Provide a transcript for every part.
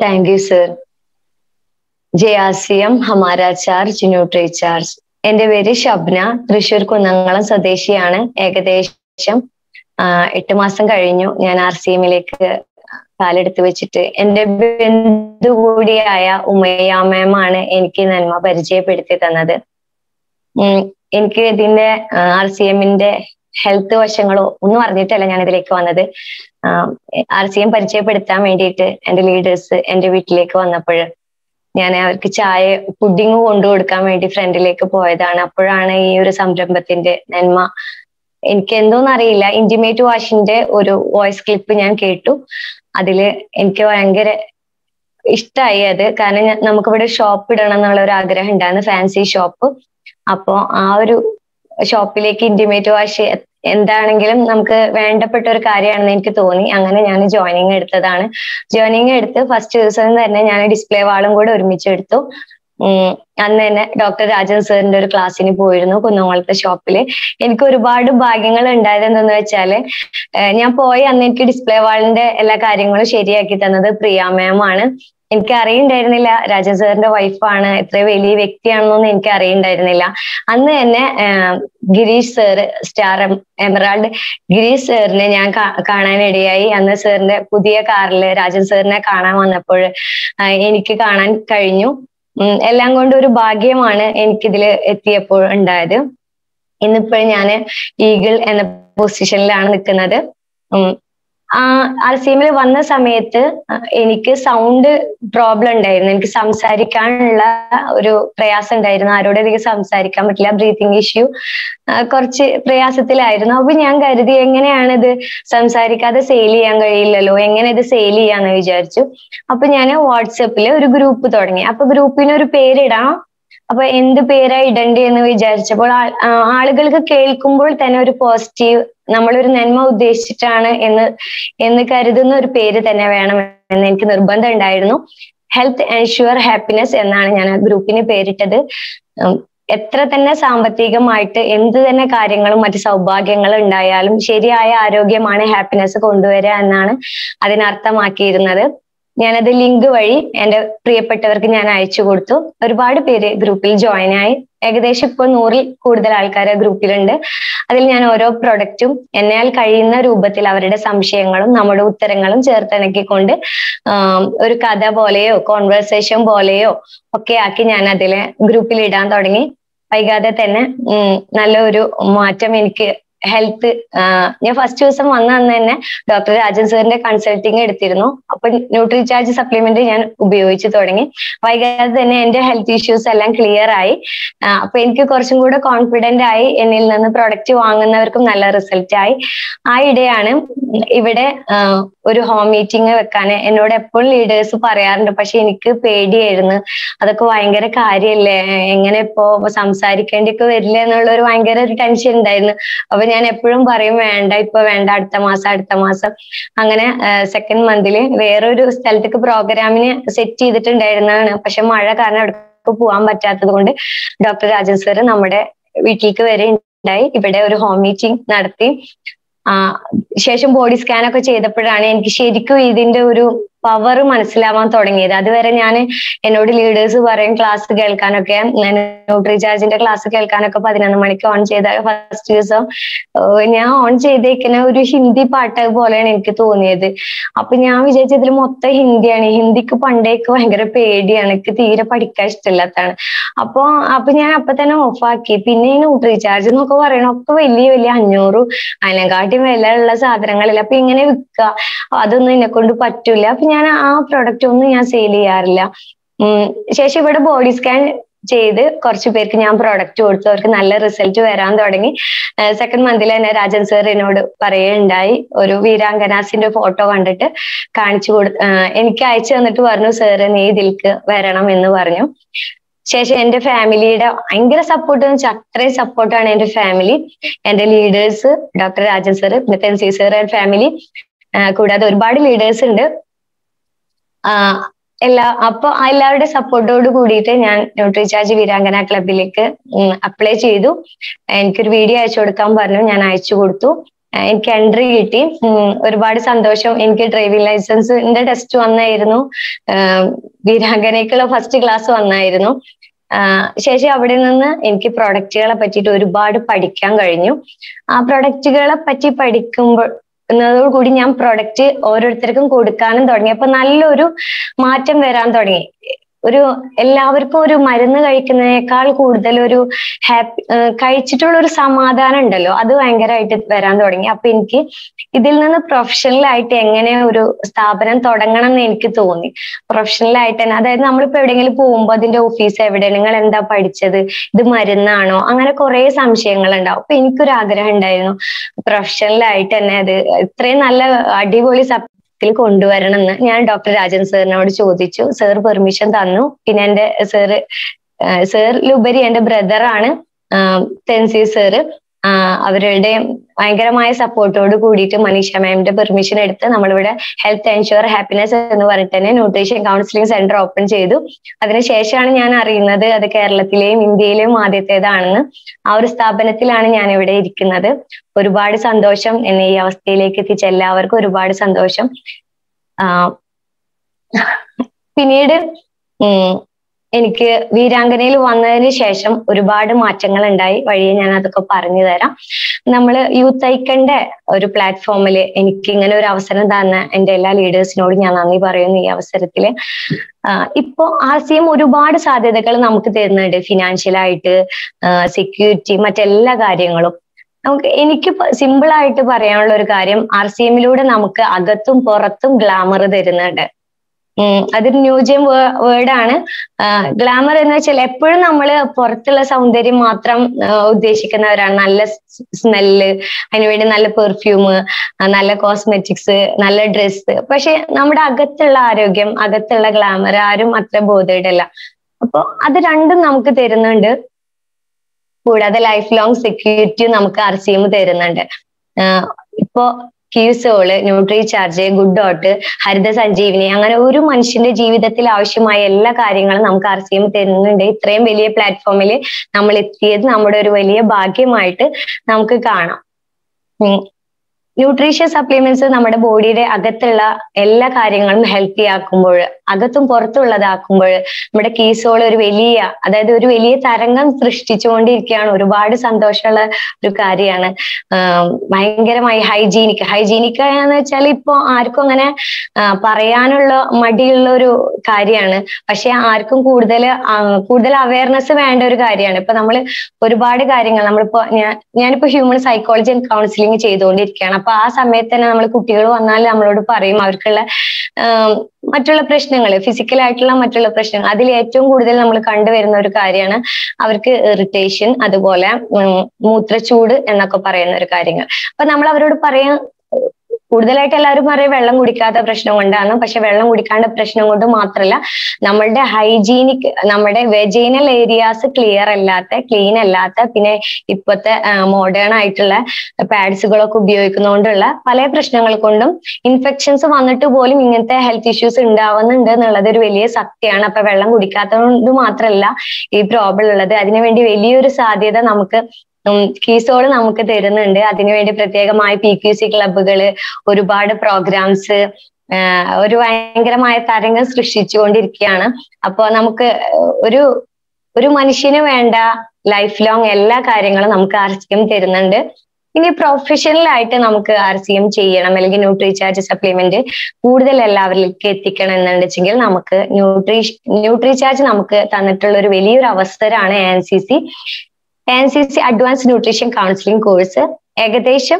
thank you sir ജയാസിയം ഹമാര charge nutri charge എന്റെ പേര് ഷബ്ന തൃശൂർ കുന്നംകുളം സ്വദേശിയാണ് ഏകദേശം ആ, എട്ട് മാസം കഴിഞ്ഞു ഞാൻ ആർ സി എമ്മിലേക്ക് കാലെടുത്ത് വെച്ചിട്ട് എന്റെ ബന്ധു കൂടിയായ ഉമയ്യ മാമാണ് എനിക്ക് നന്മ പരിചയപ്പെടുത്തി തന്നത് ഉം, എനിക്ക് ഇതിന്റെ ആർ സി എമ്മിന്റെ ഹെൽത്ത് വശങ്ങളോ ഒന്നും അറിഞ്ഞിട്ടല്ല ഞാൻ ഇതിലേക്ക് വന്നത് ആർ സി എം പരിചയപ്പെടുത്താൻ വേണ്ടിയിട്ട് എന്റെ ലീഡേഴ്സ് എന്റെ വീട്ടിലേക്ക് വന്നപ്പോൾ ഞാൻ അവർക്ക് ചായ പുഡിങ് കൊണ്ടു കൊടുക്കാൻ വേണ്ടി ഫ്രണ്ടിലേക്ക് പോയതാണ് അപ്പോഴാണ് ഈ ഒരു സംരംഭത്തിന്റെ നന്മ എനിക്ക് എന്തോന്ന് അറിയില്ല ഇന്റിമേറ്റ് വാഷിന്റെ ഒരു വോയിസ് ക്ലിപ്പ് ഞാൻ കേട്ടു അതില് എനിക്ക് ഭയങ്കര ഇഷ്ടമായി അത് കാരണം ഞാൻ- നമുക്കിവിടെ ഷോപ്പ് ഇടണം എന്നുള്ള ഒരു ആഗ്രഹം ഉണ്ടായിരുന്നു ഫാൻസി ഷോപ്പ് അപ്പോ ആ ഒരു ഷോപ്പിലേക്ക് ഇന്റിമേറ്റ് വാഷ് എന്താണെങ്കിലും നമുക്ക് വേണ്ടപ്പെട്ട ഒരു കാര്യമാണെന്ന് എനിക്ക് തോന്നി അങ്ങനെ ഞാൻ ജോയിനിങ് എടുത്തതാണ് ജോയിനിങ് എടുത്ത് ഫസ്റ്റ് ദിവസം തന്നെ ഞാൻ ഡിസ്പ്ലേ വാളും കൂടെ ഒരുമിച്ച് എടുത്തു ഉം അന്ന് തന്നെ ഡോക്ടർ രാജൻ സാറിന്റെ ഒരു ക്ലാസ്സിന് പോയിരുന്നു കുന്നംകുളത്തെ ഷോപ്പില് എനിക്ക് ഒരുപാട് ഭാഗ്യങ്ങൾ ഉണ്ടായത് എന്തെന്ന് വെച്ചാല് ഏഹ് ഞാൻ പോയി അന്ന് എനിക്ക് ഡിസ്പ്ലേ വാളിന്റെ എല്ലാ കാര്യങ്ങളും ശരിയാക്കി തന്നത് പ്രിയ മാം ആണ് എനിക്ക് അറിയണ്ടായിരുന്നില്ല രാജൻ സാറിന്റെ വൈഫാണ് ഇത്ര വലിയ വ്യക്തിയാണെന്നൊന്നും എനിക്ക് അറിയണ്ടായിരുന്നില്ല അന്ന് തന്നെ ആഹ് Girish sir star emerald Girish സാറിനെ ഞാൻ കാ- കാണാനിടയായി അന്ന് സാറിന്റെ പുതിയ കാറിൽ രാജൻ സാറിനെ കാണാൻ വന്നപ്പോൾ ആഹ് എനിക്ക് കാണാൻ കഴിഞ്ഞു ഉം എല്ലാം കൊണ്ടും ഒരു ഭാഗ്യമാണ് എനിക്കിതിൽ എത്തിയപ്പോൾ ഉണ്ടായത് ഇന്നിപ്പോൾ ഞാൻ ഈഗിൾ എന്ന പൊസിഷനിലാണ് നിൽക്കുന്നത് ഉം ആ ആർ സി എമ്മിൽ വന്ന സമയത്ത് എനിക്ക് സൗണ്ട് പ്രോബ്ലം ഉണ്ടായിരുന്നു എനിക്ക് സംസാരിക്കാനുള്ള ഒരു പ്രയാസം ഉണ്ടായിരുന്നു ആരോടധികം സംസാരിക്കാൻ പറ്റില്ല ബ്രീത്തിങ് ഇഷ്യൂ കുറച്ച് പ്രയാസത്തിലായിരുന്നു അപ്പൊ ഞാൻ കരുതി എങ്ങനെയാണ് ഇത് സംസാരിക്കാതെ സെയിൽ ചെയ്യാൻ കഴിയില്ലല്ലോ എങ്ങനെ ഇത് സെയിൽ ചെയ്യാന്ന് വിചാരിച്ചു അപ്പൊ ഞാൻ വാട്സപ്പിൽ ഒരു ഗ്രൂപ്പ് തുടങ്ങി അപ്പൊ ഗ്രൂപ്പിന് ഒരു പേരിടാം അപ്പൊ എന്ത് പേരാ ഇടണ്ടേ എന്ന് വിചാരിച്ചപ്പോൾ ആ- ആ, ആളുകൾക്ക് കേൾക്കുമ്പോൾ തന്നെ ഒരു പോസിറ്റീവ് നമ്മളൊരു നന്മ ഉദ്ദേശിച്ചിട്ടാണ് എന്ന് എന്ന് കരുതുന്ന ഒരു പേര് തന്നെ വേണം എന്ന് എനിക്ക് നിർബന്ധം ഉണ്ടായിരുന്നു ഹെൽത്ത് എൻഷുവർ ഹാപ്പിനെസ് എന്നാണ് ഞാൻ ആ ഗ്രൂപ്പിന് പേരിട്ടത് ഉം, എത്ര തന്നെ സാമ്പത്തികമായിട്ട് എന്ത് തന്നെ കാര്യങ്ങളും മറ്റ് സൗഭാഗ്യങ്ങളും ഉണ്ടായാലും ശരിയായ ആരോഗ്യമാണ് ഹാപ്പിനെസ് കൊണ്ടുവരിക എന്നാണ് അതിനർത്ഥമാക്കിയിരുന്നത് ഞാനത് ലിങ്ക് വഴി എന്റെ പ്രിയപ്പെട്ടവർക്ക് ഞാൻ അയച്ചു കൊടുത്തു ഒരുപാട് പേര് ഗ്രൂപ്പിൽ ജോയിൻ ആയി ഏകദേശം ഇപ്പോൾ നൂറിൽ കൂടുതൽ ആൾക്കാർ ഗ്രൂപ്പിലുണ്ട് അതിൽ ഞാൻ ഓരോ പ്രൊഡക്റ്റും എന്നാൽ കഴിയുന്ന രൂപത്തിൽ അവരുടെ സംശയങ്ങളും നമ്മുടെ ഉത്തരങ്ങളും ചേർത്തിണക്കിക്കൊണ്ട് ആം, ഒരു കഥ പോലെയോ കോൺവെർസേഷൻ പോലെയോ ഒക്കെ ആക്കി ഞാൻ അതിലെ ഗ്രൂപ്പിൽ ഇടാൻ തുടങ്ങി വൈകാതെ തന്നെ ഉം, നല്ലൊരു മാറ്റം എനിക്ക് ഹെൽത്ത് ഞാൻ ഫസ്റ്റ് ദിവസം വന്ന അന്ന് തന്നെ ഡോക്ടർ രാജൻ സാറിന്റെ കൺസൾട്ടിങ് എടുത്തിരുന്നു അപ്പൊ ന്യൂട്രി ചാർജ് സപ്ലിമെന്റ് ഞാൻ ഉപയോഗിച്ചു തുടങ്ങി വൈകാതെ തന്നെ എന്റെ ഹെൽത്ത് ഇഷ്യൂസ് എല്ലാം ക്ലിയർ ആയി ആ, അപ്പൊ എനിക്ക് കുറച്ചും കൂടെ കോൺഫിഡന്റ് ആയി എന്നിൽ നിന്ന് പ്രൊഡക്റ്റ് വാങ്ങുന്നവർക്കും നല്ല റിസൾട്ട് ആയി ആ ഇടെയാണ് ഇവിടെ ആ, ഒരു ഹോം മീറ്റിംഗ് വെക്കാൻ എന്നോട് എപ്പോഴും ലീഡേഴ്സ് പറയാറുണ്ട് പക്ഷെ എനിക്ക് പേടിയായിരുന്നു അതൊക്കെ ഭയങ്കര കാര്യല്ലേ എങ്ങനെ ഇപ്പോ സംസാരിക്കേണ്ടിയൊക്കെ വരില്ല എന്നുള്ള ഒരു ഭയങ്കര ഒരു ടെൻഷൻ ഉണ്ടായിരുന്നു അപ്പൊ ഞാൻ എപ്പോഴും പറയും വേണ്ട ഇപ്പൊ വേണ്ട അടുത്ത മാസം അടുത്ത മാസം അങ്ങനെ സെക്കൻഡ് മന്തില് വേറൊരു സ്ഥലത്തേക്ക് പ്രോഗ്രാമിന് സെറ്റ് ചെയ്തിട്ടുണ്ടായിരുന്നതാണ് പക്ഷെ മഴ കാരണം അവിടേക്ക് പോകാൻ പറ്റാത്തത് കൊണ്ട് ഡോക്ടർ രാജൻ സാർ നമ്മുടെ വീട്ടിലേക്ക് വരെ ഉണ്ടായി ഇവിടെ ഒരു ഹോം മീറ്റിംഗ് നടത്തി ആ ശേഷം ബോഡി സ്കാൻ ഒക്കെ ചെയ്തപ്പോഴാണ് എനിക്ക് ശരിക്കും ഇതിന്റെ ഒരു പവർ മനസ്സിലാവാൻ തുടങ്ങിയത് അതുവരെ ഞാൻ എന്നോട് ലീഡേഴ്സ് പറയും ക്ലാസ് കേൾക്കാനൊക്കെ ഞാൻ ന്യൂട്രി ചാർജിന്റെ ക്ലാസ് കേൾക്കാനൊക്കെ പതിനൊന്ന് മണിക്ക് ഓൺ ചെയ്ത ഫസ്റ്റ് ദിവസം ഏഹ് ഞാൻ ഓൺ ചെയ്തേക്കുന്ന ഒരു ഹിന്ദി പാട്ട് പോലെയാണ് എനിക്ക് തോന്നിയത് അപ്പൊ ഞാൻ വിചാരിച്ചത് ഇതിൽ മൊത്തം ഹിന്ദിയാണ് ഹിന്ദിക്ക് പണ്ടേക്ക് ഭയങ്കര പേടിയാണ് എനിക്ക് തീരെ പഠിക്കാൻ ഇഷ്ടമില്ലാത്തതാണ് അപ്പൊ അപ്പൊ ഞാൻ അപ്പൊ തന്നെ ഓഫാക്കി പിന്നെ ഈ ന്യൂട്രി ചാർജ് എന്നൊക്കെ പറയണ ഒക്കെ വലിയ വലിയ അഞ്ഞൂറ് അതിനെക്കാട്ടി വിലയുള്ള സാധനങ്ങളില്ല അപ്പൊ ഇങ്ങനെ വിൽക്കുക അതൊന്നും എന്നെ കൊണ്ട് പറ്റൂല അപ്പൊ ഞാൻ ആ പ്രൊഡക്റ്റ് ഒന്നും ഞാൻ സെയിൽ ചെയ്യാറില്ല ഉം ശേഷം ഇവിടെ ബോഡി സ്കാൻ ചെയ്ത് കുറച്ച് പേർക്ക് ഞാൻ പ്രൊഡക്റ്റ് കൊടുത്തു അവർക്ക് നല്ല റിസൾട്ട് വരാൻ തുടങ്ങി സെക്കൻഡ് മന്തിൽ തന്നെ രാജൻ സാർ എന്നോട് പറയുകയുണ്ടായി ഒരു വീരാങ്കനാസിന്റെ ഫോട്ടോ കണ്ടിട്ട് കാണിച്ചു കൊടു ആഹ് എനിക്ക് അയച്ചു തന്നിട്ട് പറഞ്ഞു സാറ് നീ ഇതിൽക്ക് വരണം എന്ന് പറഞ്ഞു ശേഷം എന്റെ ഫാമിലിയുടെ ഭയങ്കര സപ്പോർട്ട് എന്ന് വെച്ചാൽ അത്രയും സപ്പോർട്ടാണ് എന്റെ ഫാമിലി എന്റെ ലീഡേഴ്സ് ഡോക്ടർ രാജൻ സാർ തെൻസി സാർ ആൻഡ് ഫാമിലി കൂടാതെ ഒരുപാട് ലീഡേഴ്സ് ഉണ്ട് ആഹ് എല്ലാ അപ്പൊ എല്ലാവരുടെ സപ്പോർട്ടോട് കൂടിയിട്ട് ഞാൻ ന്യൂട്രി ചാർജ് വീരാങ്കന ക്ലബിലേക്ക് അപ്ലൈ ചെയ്തു എനിക്കൊരു വീഡിയോ അയച്ചു കൊടുക്കാൻ പറഞ്ഞു ഞാൻ അയച്ചു കൊടുത്തു ആഹ് എനിക്ക് എൻട്രി കിട്ടി ഉം, ഒരുപാട് സന്തോഷം എനിക്ക് ഡ്രൈവിംഗ് ലൈസൻസിന്റെ ടെസ്റ്റ് വന്നായിരുന്നു ആഹ് വീരാങ്കനയ്ക്കുള്ള ഫസ്റ്റ് ക്ലാസ് വന്നായിരുന്നു ആഹ് ശേഷം അവിടെ നിന്ന് എനിക്ക് പ്രൊഡക്റ്റുകളെ പറ്റിയിട്ട് ഒരുപാട് പഠിക്കാൻ കഴിഞ്ഞു ആ പ്രൊഡക്റ്റുകളെ പറ്റി പഠിക്കുമ്പോൾ കൂടി ഞാൻ പ്രൊഡക്റ്റ് ഓരോരുത്തർക്കും കൊടുക്കാനും തുടങ്ങി അപ്പൊ നല്ലൊരു മാറ്റം വരാൻ തുടങ്ങി ഒരു എല്ലാവർക്കും ഒരു മരുന്ന് കഴിക്കുന്നതിനേക്കാൾ കൂടുതൽ ഒരു ഹാപ്പി കഴിച്ചിട്ടുള്ള ഒരു സമാധാനം ഉണ്ടല്ലോ അത് ഭയങ്കരമായിട്ട് വരാൻ തുടങ്ങി അപ്പൊ എനിക്ക് ഇതിൽ നിന്ന് പ്രൊഫഷണൽ ആയിട്ട് എങ്ങനെ ഒരു സ്ഥാപനം തുടങ്ങണം എന്ന് എനിക്ക് തോന്നി പ്രൊഫഷണൽ ആയിട്ട് തന്നെ അതായത് നമ്മളിപ്പോ എവിടെയെങ്കിലും പോകുമ്പോൾ അതിന്റെ ഓഫീസ് എവിടെ നിങ്ങൾ എന്താ പഠിച്ചത് ഇത് മരുന്നാണോ അങ്ങനെ കുറെ സംശയങ്ങൾ ഉണ്ടാവും അപ്പൊ എനിക്കൊരു ആഗ്രഹം ഉണ്ടായിരുന്നു പ്രൊഫഷണൽ ആയിട്ട് തന്നെ അത് ഇത്രയും നല്ല അടിപൊളി സബ് ിൽ കൊണ്ടുവരണം എന്ന് ഞാൻ ഡോക്ടർ രാജൻ സാറിനോട് ചോദിച്ചു സാർ പെർമിഷൻ തന്നു പിന്നെ എന്റെ സാറ് സാറിലുപരി എന്റെ ബ്രദറാണ് തെൻസി സാറ് അവരുടെ ഭയങ്കരമായ സപ്പോർട്ടോട് കൂടിയിട്ട് മനീഷ മാമിന്റെ പെർമിഷൻ എടുത്ത് നമ്മളിവിടെ ഹെൽത്ത് എൻഷുർ ഹാപ്പിനെസ് എന്ന് പറഞ്ഞിട്ട് തന്നെ ന്യൂട്രീഷൻ കൗൺസിലിംഗ് സെന്റർ ഓപ്പൺ ചെയ്തു അതിനുശേഷമാണ് ഞാൻ അറിയുന്നത് അത് കേരളത്തിലെയും ഇന്ത്യയിലെയും ആദ്യത്തേതാണെന്ന് ആ ഒരു സ്ഥാപനത്തിലാണ് ഞാൻ ഇവിടെ ഇരിക്കുന്നത് ഒരുപാട് സന്തോഷം എന്നെ ഈ അവസ്ഥയിലേക്ക് എത്തിച്ച എല്ലാവർക്കും ഒരുപാട് സന്തോഷം ആ പിന്നീട് ഉം എനിക്ക് വീരാങ്കനയിൽ വന്നതിന് ശേഷം ഒരുപാട് മാറ്റങ്ങൾ ഉണ്ടായി വഴിയെ ഞാൻ അതൊക്കെ പറഞ്ഞു തരാം നമ്മൾ യൂത്ത് ഐക്കന്റെ ഒരു പ്ലാറ്റ്ഫോമിൽ എനിക്ക് ഇങ്ങനെ ഒരു അവസരം തന്ന എന്റെ എല്ലാ ലീഡേഴ്സിനോടും ഞാൻ നന്ദി പറയുന്നു ഈ അവസരത്തില് ഇപ്പോ ആർ സി എം ഒരുപാട് സാധ്യതകൾ നമുക്ക് തരുന്നുണ്ട് ഫിനാൻഷ്യലായിട്ട് സെക്യൂരിറ്റി മറ്റെല്ലാ കാര്യങ്ങളും നമുക്ക് എനിക്ക് സിമ്പിൾ ആയിട്ട് പറയാനുള്ള ഒരു കാര്യം ആർ സി എമ്മിലൂടെ നമുക്ക് അകത്തും പുറത്തും ഗ്ലാമർ തരുന്നുണ്ട് ഉം അതൊരു ന്യൂജൻ വേർഡാണ് ഗ്ലാമർ എന്ന് വെച്ചാൽ എപ്പോഴും നമ്മൾ പുറത്തുള്ള സൗന്ദര്യം മാത്രം ഉദ്ദേശിക്കുന്നവരാണ് നല്ല സ്മെല്ല് അതിനുവേണ്ടി നല്ല പെർഫ്യൂം നല്ല കോസ്മെറ്റിക്സ് നല്ല ഡ്രസ്സ് പക്ഷെ നമ്മുടെ അകത്തുള്ള ആരോഗ്യം അകത്തുള്ള ഗ്ലാമർ ആരും അത്ര ബോധേഡല്ല അപ്പൊ അത് രണ്ടും നമുക്ക് തരുന്നുണ്ട് കൂടാതെ ലൈഫ് ലോങ് സെക്യൂരിറ്റി നമുക്ക് ആർ സി എം തരുന്നുണ്ട് ഇപ്പോ ക്യൂസോള് Nutricharge good dot Haritha Sanjeevini അങ്ങനെ ഒരു മനുഷ്യന്റെ ജീവിതത്തിൽ ആവശ്യമായ എല്ലാ കാര്യങ്ങളും നമുക്ക് ആർ സി എം തരുന്നുണ്ട് ഇത്രയും വലിയ പ്ലാറ്റ്ഫോമിൽ നമ്മൾ എത്തിയത് നമ്മുടെ ഒരു വലിയ ഭാഗ്യമായിട്ട് നമുക്ക് കാണാം ന്യൂട്രീഷ്യൻ സപ്ലിമെന്റ്സ് നമ്മുടെ ബോഡിയുടെ അകത്തുള്ള എല്ലാ കാര്യങ്ങളും ഹെൽത്തി ആക്കുമ്പോൾ അകത്തും പുറത്തുള്ളതാക്കുമ്പോൾ നമ്മുടെ കീസോൾ ഒരു വലിയ അതായത് ഒരു വലിയ തരംഗം സൃഷ്ടിച്ചുകൊണ്ടിരിക്കുകയാണ് ഒരുപാട് സന്തോഷമുള്ള ഒരു കാര്യമാണ് ഭയങ്കരമായി ഹൈജീനിക് ഹൈജീനിക് എന്ന് വെച്ചാൽ ഇപ്പൊ ആർക്കും അങ്ങനെ പറയാനുള്ള മടിയുള്ള ഒരു കാര്യമാണ് പക്ഷെ ആർക്കും കൂടുതൽ കൂടുതൽ അവയർനെസ് വേണ്ട ഒരു കാര്യമാണ് ഇപ്പൊ നമ്മൾ ഒരുപാട് കാര്യങ്ങൾ നമ്മളിപ്പോ ഞാൻ ഞാനിപ്പോ ഹ്യൂമൻ സൈക്കോളജി ആൻഡ് കൗൺസിലിംഗ് ചെയ്തുകൊണ്ടിരിക്കുകയാണ് അപ്പൊ ആ സമയത്ത് തന്നെ നമ്മൾ കുട്ടികൾ വന്നാൽ നമ്മളോട് പറയും അവർക്കുള്ള മറ്റുള്ള പ്രശ്നങ്ങൾ ഫിസിക്കൽ ആയിട്ടുള്ള മറ്റുള്ള പ്രശ്നങ്ങൾ അതിൽ ഏറ്റവും കൂടുതൽ നമ്മൾ കണ്ടുവരുന്ന ഒരു കാര്യമാണ് അവർക്ക് ഇറിറ്റേഷൻ അതുപോലെ മൂത്രച്ചൂട് എന്നൊക്കെ പറയുന്ന ഒരു കാര്യങ്ങൾ അപ്പൊ നമ്മൾ അവരോട് പറയാൻ കൂടുതലായിട്ട് എല്ലാവരും പറയും വെള്ളം കുടിക്കാത്ത പ്രശ്നം കൊണ്ടാണ് പക്ഷെ വെള്ളം കുടിക്കാണ്ട പ്രശ്നം കൊണ്ട് മാത്രമല്ല നമ്മളുടെ ഹൈജീനിക് നമ്മുടെ വെജൈനൽ ഏരിയാസ് ക്ലിയർ അല്ലാത്ത ക്ലീൻ അല്ലാത്ത പിന്നെ ഇപ്പോഴത്തെ മോഡേൺ ആയിട്ടുള്ള പാഡ്സുകളൊക്കെ ഉപയോഗിക്കുന്നതുകൊണ്ടുള്ള പല പ്രശ്നങ്ങൾ കൊണ്ടും ഇൻഫെക്ഷൻസ് വന്നിട്ട് പോലും ഇങ്ങനത്തെ ഹെൽത്ത് ഇഷ്യൂസ് ഉണ്ടാവുന്നുണ്ട് എന്നുള്ളത് ഒരു വലിയ സത്യമാണ് അപ്പൊ വെള്ളം കുടിക്കാത്തത് മാത്രമല്ല ഈ പ്രോബ്ലം ഉള്ളത് അതിനുവേണ്ടി വലിയൊരു സാധ്യത നമുക്ക് കീസോള് നമുക്ക് തരുന്നുണ്ട് അതിനുവേണ്ടി പ്രത്യേകമായ പി ക്യു സി ക്ലബുകള് ഒരുപാട് പ്രോഗ്രാംസ് ഒരു ഭയങ്കരമായ തരംഗം സൃഷ്ടിച്ചുകൊണ്ടിരിക്കുകയാണ് അപ്പോൾ നമുക്ക് ഒരു ഒരു മനുഷ്യന് വേണ്ട ലൈഫ് ലോങ് എല്ലാ കാര്യങ്ങളും നമുക്ക് ആർ സി എം തരുന്നുണ്ട് ഇനി പ്രൊഫഷണൽ ആയിട്ട് നമുക്ക് ആർ സി എം ചെയ്യണം അല്ലെങ്കിൽ ന്യൂട്രി ചാർജ് സപ്ലിമെന്റ് കൂടുതൽ എല്ലാവരിലേക്ക് എത്തിക്കണം എന്നുണ്ടെങ്കിൽ നമുക്ക് ന്യൂട്രി ന്യൂട്രി ചാർജ് നമുക്ക് തന്നിട്ടുള്ള ഒരു വലിയൊരു അവസരമാണ് N C C N C C advance nutrition counselling course ഏകദേശം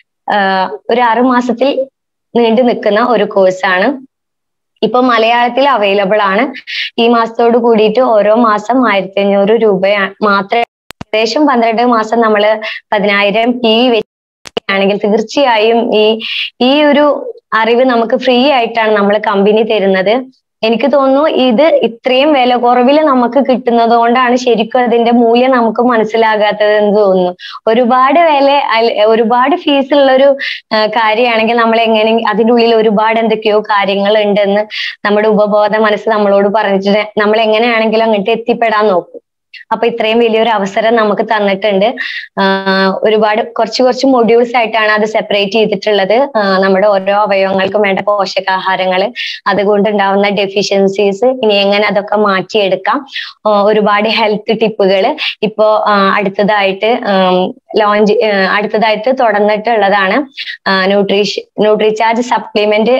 ഒരു ആറു മാസത്തിൽ നീണ്ടു നിൽക്കുന്ന ഒരു കോഴ്സാണ് ഇപ്പൊ മലയാളത്തിൽ അവൈലബിൾ ആണ് ഈ മാസത്തോട് കൂടിയിട്ട് ഓരോ മാസം ആയിരത്തി അഞ്ഞൂറ് രൂപ മാത്രമേ ഏകദേശം പന്ത്രണ്ട് മാസം നമ്മൾ പതിനായിരം പി ആണെങ്കിൽ തീർച്ചയായും ഈ ഈ ഒരു അറിവ് നമുക്ക് ഫ്രീ ആയിട്ടാണ് നമ്മൾ കമ്പനി തരുന്നത് എനിക്ക് തോന്നുന്നു ഇത് ഇത്രയും വില കുറവിൽ നമുക്ക് കിട്ടുന്നത് കൊണ്ടാണ് ശരിക്കും അതിന്റെ മൂല്യം നമുക്ക് മനസ്സിലാകാത്തത് എന്ന് തോന്നുന്നു ഒരുപാട് വില ഒരുപാട് ഫീസ് ഉള്ള ഒരു കാര്യമാണെങ്കിൽ നമ്മൾ എങ്ങനെ അതിൻ്റെ ഉള്ളിൽ ഒരുപാട് എന്തൊക്കെയോ കാര്യങ്ങൾ ഉണ്ടെന്ന് നമ്മുടെ ഉപബോധ മനസ്സ് നമ്മളോട് പറഞ്ഞിട്ട് നമ്മൾ എങ്ങനെയാണെങ്കിലും അങ്ങോട്ട് എത്തിപ്പെടാൻ നോക്കും അപ്പൊ ഇത്രയും വലിയൊരു അവസരം നമുക്ക് തന്നിട്ടുണ്ട് ആഹ് ഒരുപാട് കുറച്ച് കുറച്ച് മൊഡ്യൂൾസ് ആയിട്ടാണ് അത് സെപ്പറേറ്റ് ചെയ്തിട്ടുള്ളത് ആഹ് നമ്മുടെ ഓരോ അവയവങ്ങൾക്കും വേണ്ട പോഷകാഹാരങ്ങൾ അതുകൊണ്ട് ഉണ്ടാവുന്ന ഡെഫിഷ്യൻസീസ് ഇനി എങ്ങനെ അതൊക്കെ മാറ്റിയെടുക്കാം ആഹ് ഒരുപാട് ഹെൽത്ത് ടിപ്പുകൾ ഇപ്പോ ആഹ് അടുത്തതായിട്ട് ലോഞ്ച് അടുത്തതായിട്ട് തുടർന്നിട്ടുള്ളതാണ് ന്യൂട്രീഷ് ന്യൂട്രിചാർജ് സപ്ലിമെന്റ്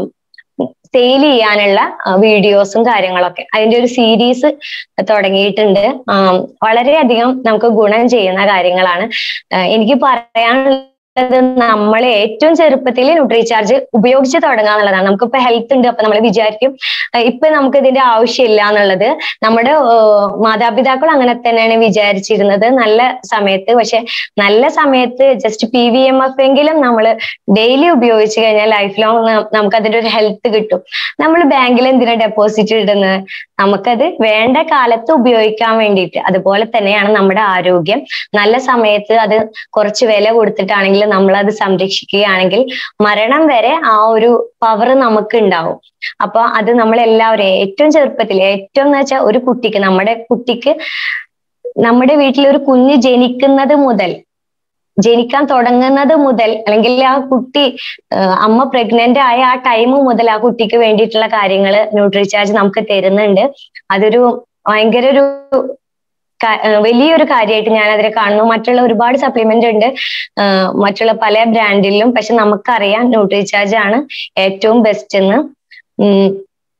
സെയിൽ ചെയ്യാനുള്ള വീഡിയോസും കാര്യങ്ങളൊക്കെ അതിന്റെ ഒരു സീരീസ് തുടങ്ങിയിട്ടുണ്ട് ആം, വളരെയധികം നമുക്ക് ഗുണം ചെയ്യുന്ന കാര്യങ്ങളാണ് ആഹ് എനിക്ക് പറയാനുള്ളത് നമ്മൾ ഏറ്റവും ചെറുപ്പത്തിൽ ന്യൂട്രിചാർജ് ഉപയോഗിച്ച് തുടങ്ങുക എന്നുള്ളതാണ് നമുക്കിപ്പോ ഹെൽത്ത് ഉണ്ട് അപ്പൊ നമ്മൾ വിചാരിക്കും ആഹ് ഇപ്പൊ നമുക്ക് ഇതിന്റെ ആവശ്യമില്ല എന്നുള്ളത് നമ്മുടെ ആഹ് മാതാപിതാക്കൾ അങ്ങനെ തന്നെയാണ് വിചാരിച്ചിരുന്നത് നല്ല സമയത്ത് പക്ഷെ നല്ല സമയത്ത് just P V M F എങ്കിലും നമ്മൾ ഡെയിലി ഉപയോഗിച്ച് കഴിഞ്ഞാൽ ലൈഫ് ലോങ് നമുക്ക് അതിന്റെ ഒരു ഹെൽത്ത് കിട്ടും നമ്മൾ ബാങ്കിൽ എന്തിനാ ഡെപ്പോസിറ്റ് ഇടുന്നത് നമുക്കത് വേണ്ട കാലത്ത് ഉപയോഗിക്കാൻ വേണ്ടിയിട്ട് അതുപോലെ തന്നെയാണ് നമ്മുടെ ആരോഗ്യം നല്ല സമയത്ത് അത് കുറച്ച് വില കൊടുത്തിട്ടാണെങ്കിൽ നമ്മൾ അത് സംരക്ഷിക്കുകയാണെങ്കിൽ മരണം വരെ ആ ഒരു പവർ നമുക്ക് ഉണ്ടാവും അപ്പൊ അത് നമ്മൾ എല്ലാവരും ഏറ്റവും ചെറുപ്പത്തിൽ ഏറ്റവും എന്ന് വെച്ചാൽ ഒരു കുട്ടിക്ക് നമ്മുടെ കുട്ടിക്ക് നമ്മുടെ വീട്ടിൽ ഒരു കുഞ്ഞ് ജനിക്കുന്നത് മുതൽ ജനിക്കാൻ തുടങ്ങുന്നത് മുതൽ അല്ലെങ്കിൽ ആ കുട്ടി ആഹ് അമ്മ പ്രഗ്നന്റ് ആയ ആ ടൈം മുതൽ ആ കുട്ടിക്ക് വേണ്ടിയിട്ടുള്ള കാര്യങ്ങൾ ന്യൂട്രിചാർജ് നമുക്ക് തരുന്നുണ്ട് അതൊരു ഭയങ്കര ഒരു ക- ആഹ് വലിയൊരു കാര്യമായിട്ട് ഞാൻ അതിനെ കാണുന്നു മറ്റുള്ള ഒരുപാട് സപ്ലിമെന്റ് ഉണ്ട് ആഹ് മറ്റുള്ള പല ബ്രാൻഡിലും പക്ഷെ നമുക്കറിയാം ന്യൂട്രിചാർജ് ആണ് ഏറ്റവും ബെസ്റ്റ് എന്ന് ഉം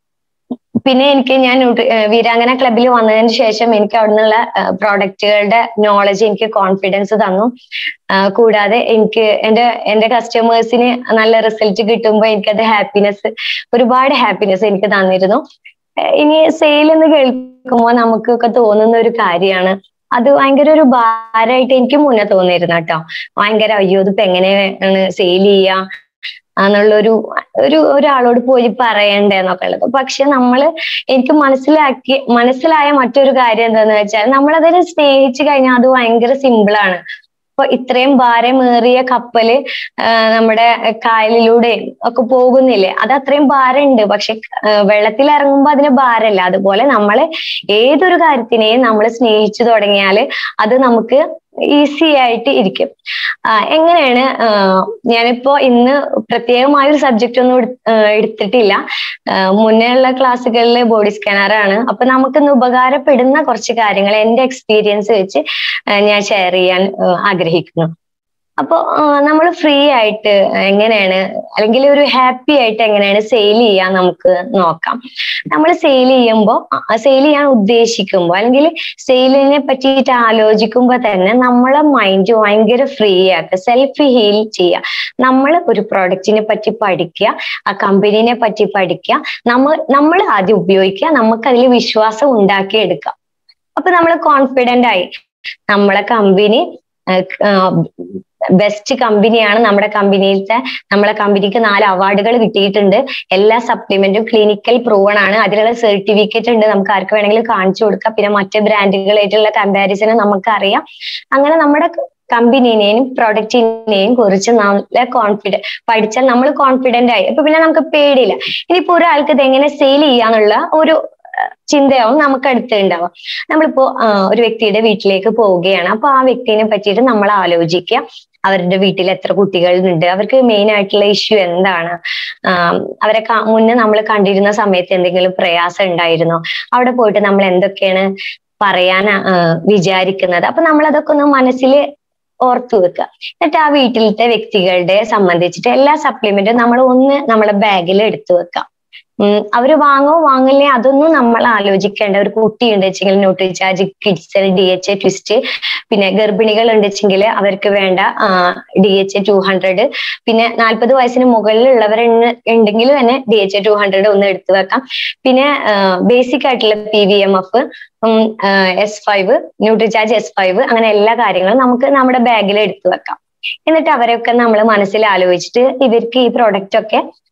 പിന്നെ എനിക്ക് ഞാൻ ന്യൂട്രി ഏഹ് വീരാങ്കന ക്ലബിൽ വന്നതിന് ശേഷം എനിക്ക് അവിടെ നിന്നുള്ള പ്രോഡക്റ്റുകളുടെ നോളജ് എനിക്ക് കോൺഫിഡൻസ് തന്നു ആഹ് കൂടാതെ എനിക്ക് എന്റെ എന്റെ കസ്റ്റമേഴ്സിന് നല്ല റിസൾട്ട് കിട്ടുമ്പോൾ എനിക്കത് ഹാപ്പിനെസ് ഒരുപാട് ഹാപ്പിനെസ് എനിക്ക് തന്നിരുന്നു ഏഹ് ഇനി സെയിൽ എന്ന് കേൾക്കുമ്പോൾ നമുക്കൊക്കെ തോന്നുന്ന ഒരു കാര്യമാണ് അത് ഭയങ്കര ഒരു ഭാരമായിട്ട് എനിക്ക് മുന്നേ തോന്നിയിരുന്നു കേട്ടോ ഭയങ്കര അയ്യോ ഇതിപ്പോ എങ്ങനെയാണ് സെയിൽ ചെയ്യാ എന്നുള്ളൊരു ഒരു ഒരാളോട് പോയി പറയണ്ടേ എന്നൊക്കെ ഉള്ളത് പക്ഷെ നമ്മള് എനിക്ക് മനസ്സിലാക്കി മനസ്സിലായ മറ്റൊരു കാര്യം എന്താന്ന് വെച്ചാൽ നമ്മളതിനെ സ്നേഹിച്ചു കഴിഞ്ഞാൽ അത് ഭയങ്കര സിമ്പിളാണ് ഇപ്പൊ ഇത്രയും ഭാരമേറിയ കപ്പല് ആഹ് നമ്മുടെ കായലിലൂടെയും ഒക്കെ പോകുന്നില്ലേ അത് അത്രയും ഭാരമുണ്ട് പക്ഷെ ആഹ് വെള്ളത്തിൽ ഇറങ്ങുമ്പോൾ അതിന് ഭാരമല്ല അതുപോലെ നമ്മള് ഏതൊരു കാര്യത്തിനെയും നമ്മൾ സ്നേഹിച്ചു തുടങ്ങിയാൽ അത് നമുക്ക് ഈസി ആയിട്ട് ഇരിക്കും ആഹ് എങ്ങനെയാണ് ആഹ് ഞാനിപ്പോ ഇന്ന് പ്രത്യേകമായ ഒരു സബ്ജക്റ്റ് ഒന്നും എടു- ആഹ് എടുത്തിട്ടില്ല ആഹ് മുന്നേ ഉള്ള ക്ലാസ്സുകളിൽ ബോഡി സ്കാനർ ആണ് അപ്പൊ നമുക്കിന്ന് ഉപകാരപ്പെടുന്ന കുറച്ച് കാര്യങ്ങൾ എന്റെ എക്സ്പീരിയൻസ് വെച്ച് ആഹ് ഞാൻ ഷെയർ ചെയ്യാൻ ആഹ് ആഗ്രഹിക്കുന്നു അപ്പൊ നമ്മൾ ഫ്രീ ആയിട്ട് എങ്ങനെയാണ് അല്ലെങ്കിൽ ഒരു ഹാപ്പി ആയിട്ട് എങ്ങനെയാണ് സെയിൽ ചെയ്യാൻ നമുക്ക് നോക്കാം നമ്മൾ സെയിൽ ചെയ്യുമ്പോൾ സെയിൽ ചെയ്യാൻ ഉദ്ദേശിക്കുമ്പോൾ അല്ലെങ്കിൽ സെയിലിനെ പറ്റിയിട്ട് ആലോചിക്കുമ്പോൾ തന്നെ നമ്മളെ മൈൻഡ് ഭയങ്കര ഫ്രീ ആക്കുക സെൽഫ് ഹീൽ ചെയ്യുക നമ്മൾ ഒരു പ്രൊഡക്റ്റിനെ പറ്റി പഠിക്കുക ആ കമ്പനീനെ പറ്റി പഠിക്കുക നമ്മൾ നമ്മൾ ആദ്യം ഉപയോഗിക്കുക നമുക്ക് അതിൽ വിശ്വാസം ഉണ്ടാക്കിയെടുക്കുക അപ്പൊ നമ്മൾ കോൺഫിഡന്റ് ആയി നമ്മളെ കമ്പനി ബെസ്റ്റ് കമ്പനിയാണ് നമ്മുടെ കമ്പനിയിലത്തെ നമ്മളെ കമ്പനിക്ക് നാല് അവാർഡുകൾ കിട്ടിയിട്ടുണ്ട് എല്ലാ സപ്ലിമെന്റും ക്ലിനിക്കൽ പ്രൂവൺ ആണ് അതിനുള്ള സർട്ടിഫിക്കറ്റ് ഉണ്ട് നമുക്ക് ആർക്ക് വേണമെങ്കിലും കാണിച്ചു കൊടുക്കാം പിന്നെ മറ്റ് ബ്രാൻഡുകളായിട്ടുള്ള കമ്പാരിസൺ നമുക്കറിയാം അങ്ങനെ നമ്മുടെ കമ്പനീനെയും പ്രൊഡക്റ്റിനെയും കുറിച്ച് നല്ല കോൺഫിഡൻറ്റ് പഠിച്ചാൽ നമ്മൾ കോൺഫിഡന്റ് ആയി അപ്പൊ പിന്നെ നമുക്ക് പേടിയില്ല ഇനിയിപ്പോ ഒരാൾക്ക് ഇത് എങ്ങനെ സെയിൽ ചെയ്യാന്നുള്ള ഒരു അഹ് ചിന്തയാവും നമുക്ക് അടുത്തുണ്ടാവുക നമ്മളിപ്പോ ആഹ് ഒരു വ്യക്തിയുടെ വീട്ടിലേക്ക് പോവുകയാണ് അപ്പൊ ആ വ്യക്തിനെ പറ്റിയിട്ട് നമ്മൾ ആലോചിക്കുക അവരുടെ വീട്ടിൽ എത്ര കുട്ടികളുണ്ട് അവർക്ക് മെയിൻ ആയിട്ടുള്ള ഇഷ്യൂ എന്താണ് ആഹ് അവരെ ക- മുന്നേ നമ്മൾ കണ്ടിരുന്ന സമയത്ത് എന്തെങ്കിലും പ്രയാസം ഉണ്ടായിരുന്നോ അവിടെ പോയിട്ട് നമ്മൾ എന്തൊക്കെയാണ് പറയാൻ ആഹ് വിചാരിക്കുന്നത് അപ്പൊ നമ്മൾ അതൊക്കെ ഒന്ന് മനസ്സിൽ ഓർത്തു വെക്കുക എന്നിട്ട് ആ വീട്ടിലത്തെ വ്യക്തികളുടെ സംബന്ധിച്ചിട്ട് എല്ലാ സപ്ലിമെന്റും നമ്മൾ ഒന്ന് നമ്മളെ ബാഗിൽ എടുത്തു വെക്കാം ഉം അവര് വാങ്ങോ വാങ്ങില്ലേ അതൊന്നും നമ്മൾ ആലോചിക്കേണ്ട ഒരു കുട്ടി ഉണ്ട് വെച്ചെങ്കിൽ Nutricharge kids D H A twist പിന്നെ ഗർഭിണികൾ ഉണ്ടെച്ചെങ്കിൽ അവർക്ക് വേണ്ട D H A two hundred പിന്നെ നാൽപ്പത് വയസ്സിന് മുകളിലുള്ളവർ ഉണ്ടെങ്കിൽ തന്നെ D H A two hundred ഒന്ന് എടുത്തു വെക്കാം പിന്നെ ബേസിക് ആയിട്ടുള്ള P V M F S five Nutricharge S five അങ്ങനെ എല്ലാ കാര്യങ്ങളും നമുക്ക് നമ്മുടെ ബാഗിൽ എടുത്തു വെക്കാം എന്നിട്ട് അവരെയൊക്കെ നമ്മൾ മനസ്സിൽ ആലോചിച്ചിട്ട് ഇവർക്ക് ഈ പ്രൊഡക്റ്റ് ഒക്കെ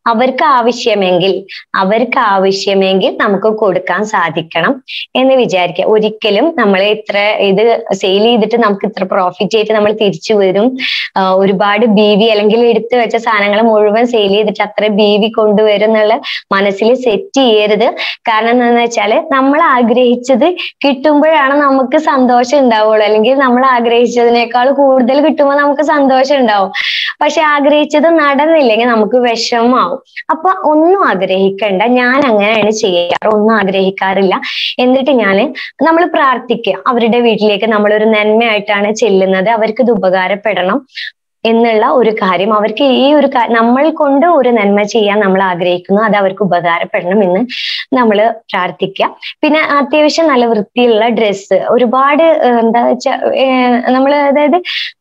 അവർക്ക് ആവശ്യമെങ്കിൽ അവർക്ക് ആവശ്യമെങ്കിൽ നമുക്ക് കൊടുക്കാൻ സാധിക്കണം എന്ന് വിചാരിക്കുക ഒരിക്കലും നമ്മൾ ഇത്ര ഇത് സെയിൽ ചെയ്തിട്ട് നമുക്ക് ഇത്ര പ്രോഫിറ്റ് ആയിട്ട് നമ്മൾ തിരിച്ചു വരും ആഹ് ഒരുപാട് ബി വി അല്ലെങ്കിൽ എടുത്തു വെച്ച സാധനങ്ങൾ മുഴുവൻ സെയിൽ ചെയ്തിട്ട് അത്ര ബി വി കൊണ്ടുവരും എന്നുള്ള മനസ്സിൽ സെറ്റ് ചെയ്യരുത് കാരണം എന്താണെന്ന് വെച്ചാല് നമ്മൾ ആഗ്രഹിച്ചത് കിട്ടുമ്പോഴാണ് നമുക്ക് സന്തോഷം ഉണ്ടാവുള്ളൂ അല്ലെങ്കിൽ നമ്മൾ ആഗ്രഹിച്ചതിനേക്കാൾ കൂടുതൽ കിട്ടുമ്പോൾ നമുക്ക് സന്തോഷം ഉണ്ടാവും പക്ഷെ ആഗ്രഹിച്ചത് നടന്നില്ലെങ്കിൽ നമുക്ക് വിഷമാവും അപ്പൊ ഒന്നും ആഗ്രഹിക്കണ്ട ഞാൻ അങ്ങനെയാണ് ചെയ്യാറ് ഒന്നും ആഗ്രഹിക്കാറില്ല എന്നിട്ട് ഞാൻ നമ്മൾ പ്രാർത്ഥിക്കുക അവരുടെ വീട്ടിലേക്ക് നമ്മളൊരു നന്മയായിട്ടാണ് ചെല്ലുന്നത് അവർക്ക് ഇത് ഉപകാരപ്പെടണം എന്നുള്ള ഒരു കാര്യം അവർക്ക് ഈ ഒരു കാ- നമ്മൾ കൊണ്ട് ഒരു നന്മ ചെയ്യാൻ നമ്മൾ ആഗ്രഹിക്കുന്നു അത് അവർക്ക് ഉപകാരപ്പെടണം എന്ന് നമ്മൾ പ്രാർത്ഥിക്കുക പിന്നെ അത്യാവശ്യം നല്ല വൃത്തിയുള്ള ഡ്രസ്സ് ഒരുപാട് ഏഹ്, എന്താ വെച്ചാൽ നമ്മൾ അതായത്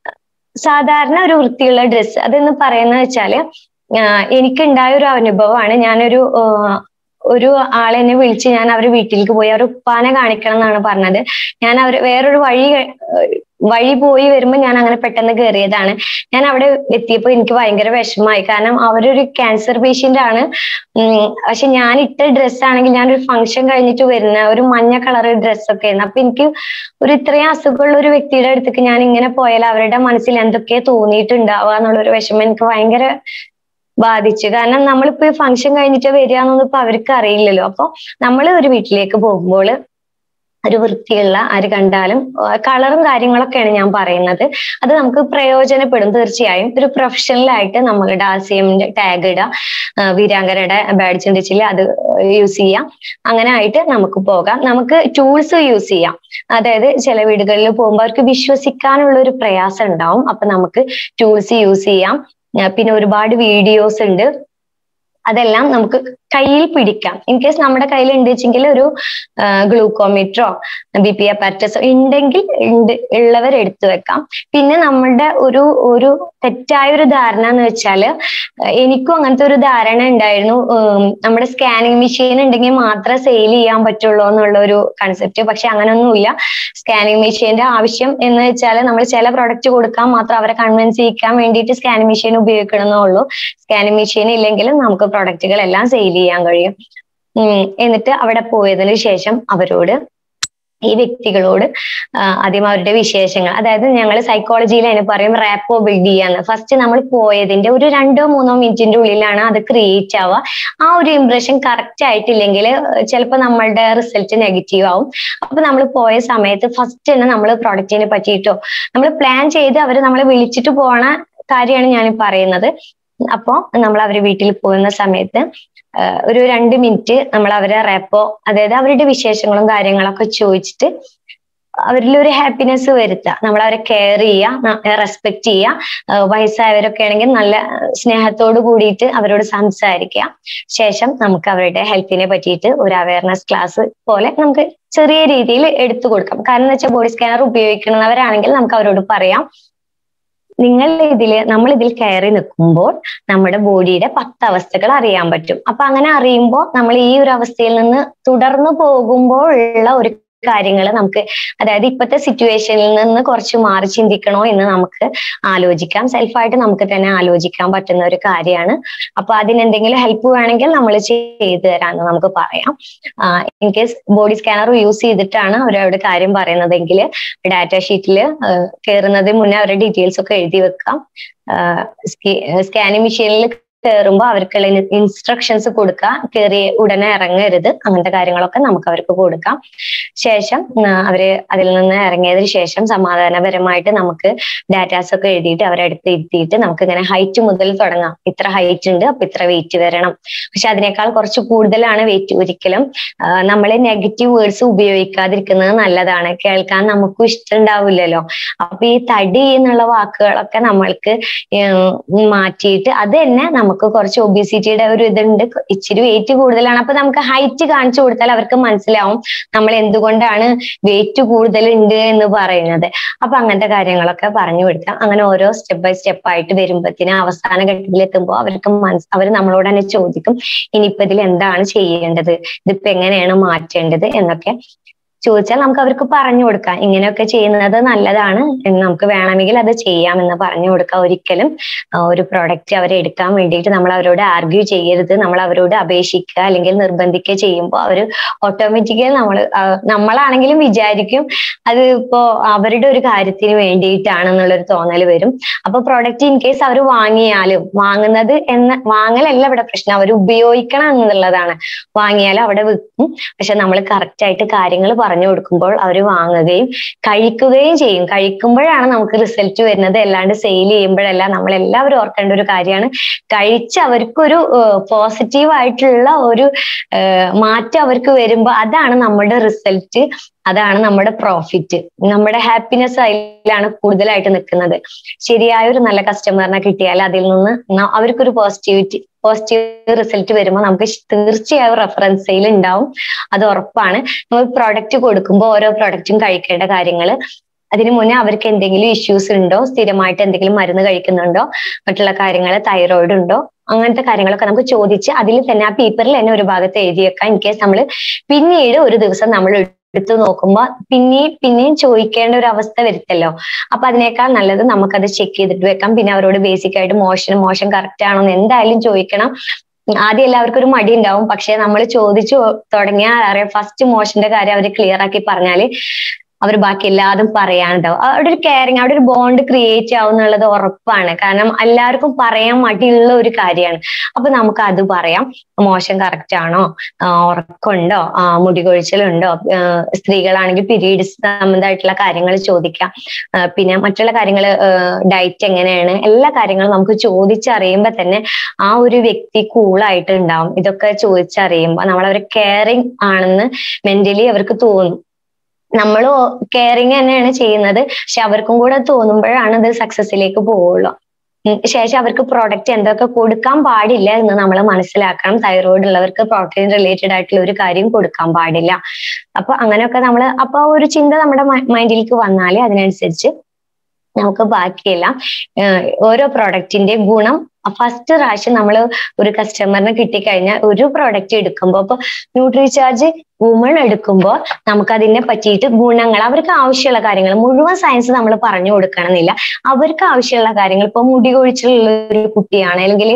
സാധാരണ ഒരു വൃത്തിയുള്ള ഡ്രസ്സ് അതെന്ന് പറയുന്നത് വെച്ചാല് ആഹ് എനിക്കുണ്ടായ ഒരു അനുഭവമാണ് ഞാനൊരു ആഹ് ഒരു ആളെന്നെ വിളിച്ച് ഞാൻ അവരുടെ വീട്ടിലേക്ക് പോയി അവർ ഉപ്പാനെ കാണിക്കണം എന്നാണ് പറഞ്ഞത് ഞാൻ അവർ വേറൊരു വഴി ക- ഏഹ് വഴി പോയി വരുമ്പോൾ ഞാൻ അങ്ങനെ പെട്ടെന്ന് കയറിയതാണ് ഞാൻ അവിടെ എത്തിയപ്പോൾ എനിക്ക് ഭയങ്കര വിഷമമായി കാരണം അവരൊരു ക്യാൻസർ പേഷ്യന്റ് ആണ് ഉം പക്ഷെ ഞാൻ ഇട്ട ഡ്രസ്സ് ആണെങ്കിൽ ഞാനൊരു ഫംഗ്ഷൻ കഴിഞ്ഞിട്ട് വരുന്ന ഒരു മഞ്ഞ കളർ ഡ്രസ്സൊക്കെ ആയിരുന്നു അപ്പൊ എനിക്ക് ഒരു ഇത്രയും അസുഖമുള്ള ഒരു വ്യക്തിയുടെ അടുത്തേക്ക് ഞാൻ ഇങ്ങനെ പോയാൽ അവരുടെ മനസ്സിൽ എന്തൊക്കെ തോന്നിയിട്ടുണ്ടാവുക എന്നുള്ള ഒരു വിഷമം എനിക്ക് ഭയങ്കര ബാധിച്ചു കാരണം നമ്മളിപ്പോ ഫംഗ്ഷൻ കഴിഞ്ഞിട്ട് വരിക എന്നൊന്നും ഇപ്പൊ അവർക്ക് അറിയില്ലല്ലോ അപ്പൊ നമ്മൾ ഒരു വീട്ടിലേക്ക് പോകുമ്പോൾ ഒരു വൃത്തിയുള്ള ആര് കണ്ടാലും കളറും കാര്യങ്ങളൊക്കെയാണ് ഞാൻ പറയുന്നത് അത് നമുക്ക് പ്രയോജനപ്പെടും തീർച്ചയായും ഒരു പ്രൊഫഷണൽ ആയിട്ട് നമ്മളുടെ ആർ സി എമ്മിന്റെ ടാഗ് ഇടുക ആ, വീരാങ്കനയുടെ ബാഡ്ജ് ഉണ്ടെച്ചിൽ അത് യൂസ് ചെയ്യാം അങ്ങനെ ആയിട്ട് നമുക്ക് പോകാം നമുക്ക് ടൂൾസ് യൂസ് ചെയ്യാം അതായത് ചില വീടുകളിൽ പോകുമ്പോൾ അവർക്ക് വിശ്വസിക്കാനുള്ള ഒരു പ്രയാസം ഉണ്ടാവും അപ്പൊ നമുക്ക് ടൂൾസ് യൂസ് ചെയ്യാം ആ, പിന്നെ ഒരുപാട് വീഡിയോസ് ഉണ്ട് അതെല്ലാം നമുക്ക് കയ്യിൽ പിടിക്കാം ഇൻ കേസ് നമ്മുടെ കയ്യിൽ ഉണ്ട് വെച്ചെങ്കിൽ ഒരു ഗ്ലൂക്കോമീറ്ററോ ബി പി അപ്പാരറ്റസോ ഉണ്ടെങ്കിൽ ഉണ്ട് ഉള്ളവർ എടുത്തു വെക്കാം പിന്നെ നമ്മളുടെ ഒരു ഒരു തെറ്റായ ഒരു ധാരണ എന്ന് വെച്ചാല് ആ, എനിക്കും അങ്ങനത്തെ ഒരു ധാരണ ഉണ്ടായിരുന്നു ഉം, നമ്മുടെ സ്കാനിങ് മെഷീൻ ഉണ്ടെങ്കിൽ മാത്രമേ സെയിൽ ചെയ്യാൻ പറ്റുള്ളൂ എന്നുള്ള ഒരു കൺസെപ്റ്റ് പക്ഷെ അങ്ങനൊന്നുമില്ല സ്കാനിങ് മെഷീന്റെ ആവശ്യം എന്ന് വെച്ചാൽ നമ്മൾ ചില പ്രൊഡക്റ്റ് കൊടുക്കാൻ മാത്രം അവരെ കൺവിൻസ് ചെയ്യിക്കാൻ വേണ്ടിയിട്ട് സ്കാനിങ് മെഷീൻ ഉപയോഗിക്കണമെന്നേ ഉള്ളൂ സ്കാനിങ് മെഷീൻ ഇല്ലെങ്കിലും നമുക്ക് പ്രൊഡക്റ്റുകൾ എല്ലാം സെയിൽ ചെയ്യാൻ കഴിയും ഉം എന്നിട്ട് അവിടെ പോയതിനു ശേഷം അവരോട് ഈ വ്യക്തികളോട് ആ, ആദ്യം അവരുടെ വിശേഷങ്ങൾ അതായത് ഞങ്ങൾ സൈക്കോളജിയിൽ അതിന് പറയും റാപ്പോ ബിൽഡ് ചെയ്യാന്ന് ഫസ്റ്റ് നമ്മൾ പോയതിന്റെ ഒരു രണ്ടോ മൂന്നോ മിനിറ്റിന്റെ ഉള്ളിലാണ് അത് ക്രിയേറ്റ് ആവുക ആ ഒരു ഇംപ്രഷൻ കറക്റ്റ് ആയിട്ടില്ലെങ്കിൽ ചിലപ്പോൾ നമ്മളുടെ റിസൾട്ട് നെഗറ്റീവ് ആവും അപ്പൊ നമ്മൾ പോയ സമയത്ത് ഫസ്റ്റ് തന്നെ നമ്മൾ പ്രൊഡക്റ്റിനെ പറ്റിയിട്ടോ നമ്മൾ പ്ലാൻ ചെയ്ത് അവർ നമ്മളെ വിളിച്ചിട്ട് പോണ കാര്യമാണ് ഞാൻ പറയുന്നത് അപ്പോ നമ്മൾ അവരെ വീട്ടിൽ പോകുന്ന സമയത്ത് ആഹ് ഒരു രണ്ട് മിനിറ്റ് നമ്മൾ അവരെ റെപ്പോ അതായത് അവരുടെ വിശേഷങ്ങളും കാര്യങ്ങളൊക്കെ ചോദിച്ചിട്ട് അവരിൽ ഒരു ഹാപ്പിനെസ് വരുത്തുക നമ്മൾ അവരെ കെയർ ചെയ്യുക റെസ്പെക്ട് ചെയ്യുക ആഹ് വയസ്സായവരൊക്കെ ആണെങ്കിൽ നല്ല സ്നേഹത്തോട് കൂടിയിട്ട് അവരോട് സംസാരിക്കുക ശേഷം നമുക്ക് അവരുടെ ഹെൽത്തിനെ പറ്റിയിട്ട് ഒരു അവയർനെസ് ക്ലാസ് പോലെ നമുക്ക് ചെറിയ രീതിയിൽ എടുത്തു കൊടുക്കാം കാരണം എന്ന് വെച്ചാൽ ബോഡി സ്കാനർ ഉപയോഗിക്കുന്നവരാണെങ്കിൽ നമുക്ക് അവരോട് പറയാം നിങ്ങൾ ഇതില് നമ്മൾ ഇതിൽ കയറി നിൽക്കുമ്പോൾ നമ്മുടെ ബോഡിയുടെ പത്ത് അവസ്ഥകൾ അറിയാൻ പറ്റും അപ്പൊ അങ്ങനെ അറിയുമ്പോൾ നമ്മൾ ഈ ഒരു അവസ്ഥയിൽ നിന്ന് തുടർന്നു പോകുമ്പോൾ ഉള്ള ഒരു കാര്യങ്ങൾ നമുക്ക് അതായത് ഇപ്പോഴത്തെ സിറ്റുവേഷനിൽ നിന്ന് കുറച്ച് മാറി ചിന്തിക്കണോ എന്ന് നമുക്ക് ആലോചിക്കാം സെൽഫായിട്ട് നമുക്ക് തന്നെ ആലോചിക്കാൻ പറ്റുന്ന ഒരു കാര്യമാണ് അപ്പൊ അതിനെന്തെങ്കിലും ഹെൽപ്പ് വേണമെങ്കിൽ നമ്മൾ ചെയ്തു തരാമെന്ന് നമുക്ക് പറയാം in case body scanner use ചെയ്തിട്ടാണ് അവരവിടെ കാര്യം പറയുന്നതെങ്കിൽ ഡാറ്റ ഷീറ്റിൽ കയറുന്നതിന് മുന്നേ അവരുടെ ഡീറ്റെയിൽസ് ഒക്കെ എഴുതി വെക്കാം സ്കാനിങ് മെഷീനിൽ കയറുമ്പോൾ അവർക്കുള്ള ഇൻസ്ട്രക്ഷൻസ് കൊടുക്കുക കയറി ഉടനെ ഇറങ്ങരുത് അങ്ങനത്തെ കാര്യങ്ങളൊക്കെ നമുക്ക് അവർക്ക് കൊടുക്കാം ശേഷം ആ, അവര് അതിൽ നിന്ന് ഇറങ്ങിയതിന് ശേഷം സമാധാനപരമായിട്ട് നമുക്ക് ഡാറ്റാസ് ഒക്കെ എഴുതിയിട്ട് അവരെ അടുത്ത് ഇരുത്തിയിട്ട് നമുക്ക് ഇങ്ങനെ ഹൈറ്റ് മുതൽ തുടങ്ങാം ഇത്ര ഹൈറ്റ് ഉണ്ട് അപ്പൊ ഇത്ര വെയിറ്റ് വരണം പക്ഷെ അതിനേക്കാൾ കുറച്ച് കൂടുതലാണ് വെയിറ്റ് ഒരിക്കലും നമ്മൾ നെഗറ്റീവ് വേർഡ്സ് ഉപയോഗിക്കാതിരിക്കുന്നത് നല്ലതാണ് കേൾക്കാൻ നമുക്കും ഇഷ്ടമുണ്ടാവില്ലല്ലോ അപ്പൊ ഈ തടി എന്നുള്ള വാക്കുകളൊക്കെ നമ്മൾക്ക് ഏഹ് മാറ്റിയിട്ട് അത് തന്നെ നമുക്ക് കുറച്ച് ഒബിസിറ്റിയുടെ ഒരു ഇതുണ്ട് ഇച്ചിരി വെയിറ്റ് കൂടുതലാണ് അപ്പൊ നമുക്ക് ഹൈറ്റ് കാണിച്ചു കൊടുത്താൽ അവർക്ക് മനസ്സിലാവും നമ്മൾ എന്തുകൊണ്ടാണ് വെയിറ്റ് കൂടുതൽ ഉണ്ട് എന്ന് പറയുന്നത് അപ്പൊ അങ്ങനത്തെ കാര്യങ്ങളൊക്കെ പറഞ്ഞു കൊടുക്കാം അങ്ങനെ ഓരോ സ്റ്റെപ്പ് ബൈ സ്റ്റെപ്പ് ആയിട്ട് വരുമ്പത്തിന് അവസാന ഘട്ടത്തിൽ എത്തുമ്പോൾ അവർക്ക് മനസ് അവർ നമ്മളോട് തന്നെ ചോദിക്കും ഇനിയിപ്പോ ഇതിൽ എന്താണ് ചെയ്യേണ്ടത് ഇതിപ്പോ എങ്ങനെയാണ് മാറ്റേണ്ടത് എന്നൊക്കെ ചോദിച്ചാൽ നമുക്ക് അവർക്ക് പറഞ്ഞു കൊടുക്കാം ഇങ്ങനെയൊക്കെ ചെയ്യുന്നത് നല്ലതാണ് എന്ന് നമുക്ക് വേണമെങ്കിൽ അത് ചെയ്യാം എന്ന് പറഞ്ഞു കൊടുക്കാം ഒരിക്കലും ആ, ഒരു പ്രൊഡക്റ്റ് അവരെ എടുക്കാൻ വേണ്ടിയിട്ട് നമ്മൾ അവരോട് ആർഗ്യൂ ചെയ്യരുത് നമ്മൾ അവരോട് അപേക്ഷിക്കുക അല്ലെങ്കിൽ നിർബന്ധിക്കുക ചെയ്യുമ്പോൾ അവർ ഓട്ടോമാറ്റിക്കലി നമ്മൾ നമ്മളാണെങ്കിലും വിചാരിക്കും അത് ഇപ്പോ അവരുടെ ഒരു കാര്യത്തിന് വേണ്ടിയിട്ടാണെന്നുള്ളൊരു തോന്നൽ വരും അപ്പൊ പ്രൊഡക്റ്റ് ഇൻ കേസ് അവർ വാങ്ങിയാലും വാങ്ങുന്നത് എന്ന വാങ്ങലല്ല ഇവിടെ പ്രശ്നം അവർ ഉപയോഗിക്കണം എന്നുള്ളതാണ് വാങ്ങിയാലും അവിടെ വിൽക്കും പക്ഷെ നമ്മൾ കറക്റ്റ് ആയിട്ട് കാര്യങ്ങൾ പറഞ്ഞു കൊടുക്കുമ്പോൾ അവർ വാങ്ങുകയും കഴിക്കുകയും ചെയ്യും കഴിക്കുമ്പോഴാണ് നമുക്ക് റിസൾട്ട് വരുന്നത് അല്ലാണ്ട് സെയിൽ ചെയ്യുമ്പോഴല്ല നമ്മൾ എല്ലാവരും ഓർക്കേണ്ട ഒരു കാര്യമാണ് കഴിച്ച് അവർക്കൊരു പോസിറ്റീവ് ആയിട്ടുള്ള ഒരു ഏഹ്, മാറ്റം അവർക്ക് വരുമ്പോൾ അതാണ് നമ്മുടെ റിസൾട്ട് അതാണ് നമ്മുടെ പ്രോഫിറ്റ് നമ്മുടെ ഹാപ്പിനെസ് അതിലാണ് കൂടുതലായിട്ട് നിൽക്കുന്നത് ശരിയായ ഒരു നല്ല കസ്റ്റമറിനെ കിട്ടിയാൽ അതിൽ നിന്ന് ന- അവർക്കൊരു പോസിറ്റിവിറ്റി പോസിറ്റീവ് റിസൾട്ട് വരുമ്പോൾ നമുക്ക് തീർച്ചയായും റെഫറൻസ് സെയിൽ ഉണ്ടാവും അത് ഉറപ്പാണ് നമ്മൾ പ്രോഡക്റ്റ് കൊടുക്കുമ്പോൾ ഓരോ പ്രോഡക്റ്റും കഴിക്കേണ്ട കാര്യങ്ങൾ അതിനു മുന്നേ അവർക്ക് എന്തെങ്കിലും ഇഷ്യൂസ് ഉണ്ടോ സ്ഥിരമായിട്ട് എന്തെങ്കിലും മരുന്ന് കഴിക്കുന്നുണ്ടോ മറ്റുള്ള കാര്യങ്ങൾ തൈറോയിഡ് ഉണ്ടോ അങ്ങനത്തെ കാര്യങ്ങളൊക്കെ നമുക്ക് ചോദിച്ച് അതിൽ തന്നെ ആ പേപ്പറിൽ തന്നെ ഒരു ഭാഗത്ത് എഴുതി വെക്കാം ഇൻ കേസ് നമ്മൾ പിന്നീട് ഒരു ദിവസം നമ്മൾ എടുത്തു നോക്കുമ്പോൾ പിന്നെയും പിന്നെയും ചോദിക്കേണ്ട ഒരു അവസ്ഥ വരുത്തല്ലോ അപ്പൊ അതിനേക്കാൾ നല്ലത് നമുക്കത് ചെക്ക് ചെയ്തിട്ട് വെക്കാം പിന്നെ അവരോട് ബേസിക് ആയിട്ട് മോഷൻ മോശം കറക്റ്റ് ആണോ എന്ന് എന്തായാലും ചോദിക്കണം ആദ്യം എല്ലാവർക്കും ഒരു മടി ഉണ്ടാവും പക്ഷെ നമ്മൾ ചോദിച്ചു തുടങ്ങിയാൽ അറിയാം ഫസ്റ്റ് മോഷന്റെ കാര്യം അവർ ക്ലിയർ ആക്കി പറഞ്ഞാല് അവർ ബാക്കി എല്ലാതും പറയാനുണ്ടാവും അവിടെ ഒരു കെയറിങ് അവിടെ ഒരു ബോണ്ട് ക്രിയേറ്റ് ആവും എന്നുള്ളത് ഉറപ്പാണ് കാരണം എല്ലാവർക്കും പറയാൻ മടിയുള്ള ഒരു കാര്യമാണ് അപ്പൊ നമുക്ക് അത് പറയാം മോശം കറക്റ്റ് ആണോ ആ, ഉറക്കമുണ്ടോ ആ, മുടി കൊഴിച്ചിലുണ്ടോ ആ, സ്ത്രീകളാണെങ്കിൽ പീരീഡ്സ് സംബന്ധമായിട്ടുള്ള കാര്യങ്ങൾ ചോദിക്കാം ആ, പിന്നെ മറ്റുള്ള കാര്യങ്ങൾ ഡയറ്റ് എങ്ങനെയാണ് എല്ലാ കാര്യങ്ങളും നമുക്ക് ചോദിച്ചറിയുമ്പോ തന്നെ ആ ഒരു വ്യക്തി കൂളായിട്ട് ഉണ്ടാവും ഇതൊക്കെ ചോദിച്ചറിയുമ്പോൾ നമ്മൾ അവരെ കെയറിങ് ആണെന്ന് മെന്റലി അവർക്ക് തോന്നും നമ്മൾ കെയറിങ് തന്നെയാണ് ചെയ്യുന്നത് പക്ഷെ അവർക്കും കൂടെ തോന്നുമ്പോഴാണ് ഇത് സക്സസിലേക്ക് പോവുള്ളൂ ഉം ശേഷം അവർക്ക് പ്രോഡക്റ്റ് എന്തൊക്കെ കൊടുക്കാൻ പാടില്ല എന്ന് നമ്മൾ മനസ്സിലാക്കണം തൈറോയിഡ് ഉള്ളവർക്ക് പ്രോട്ടീൻ റിലേറ്റഡ് ആയിട്ടുള്ള ഒരു കാര്യം കൊടുക്കാൻ പാടില്ല അപ്പൊ അങ്ങനെയൊക്കെ നമ്മൾ അപ്പൊ ആ ഒരു ചിന്ത നമ്മുടെ മൈൻഡിലേക്ക് വന്നാല് അതിനനുസരിച്ച് നമുക്ക് ബാക്കിയെല്ലാം ഏഹ് ഓരോ പ്രോഡക്റ്റിന്റെ ഗുണം ഫസ്റ്റ് പ്രാവശ്യം നമ്മൾ ഒരു കസ്റ്റമറിന് കിട്ടിക്കഴിഞ്ഞാൽ ഒരു പ്രോഡക്റ്റ് എടുക്കുമ്പോൾ ഇപ്പൊ ന്യൂട്രിചാർജ് വുമൺ എടുക്കുമ്പോൾ നമുക്ക് അതിനെ പറ്റിയിട്ട് ഗുണങ്ങൾ അവർക്ക് ആവശ്യമുള്ള കാര്യങ്ങൾ മുഴുവൻ സയൻസ് നമ്മൾ പറഞ്ഞു കൊടുക്കണമെന്നില്ല അവർക്ക് ആവശ്യമുള്ള കാര്യങ്ങൾ ഇപ്പൊ മുടി കൊഴിച്ചിലുള്ള ഒരു കുട്ടിയാണ് അല്ലെങ്കിൽ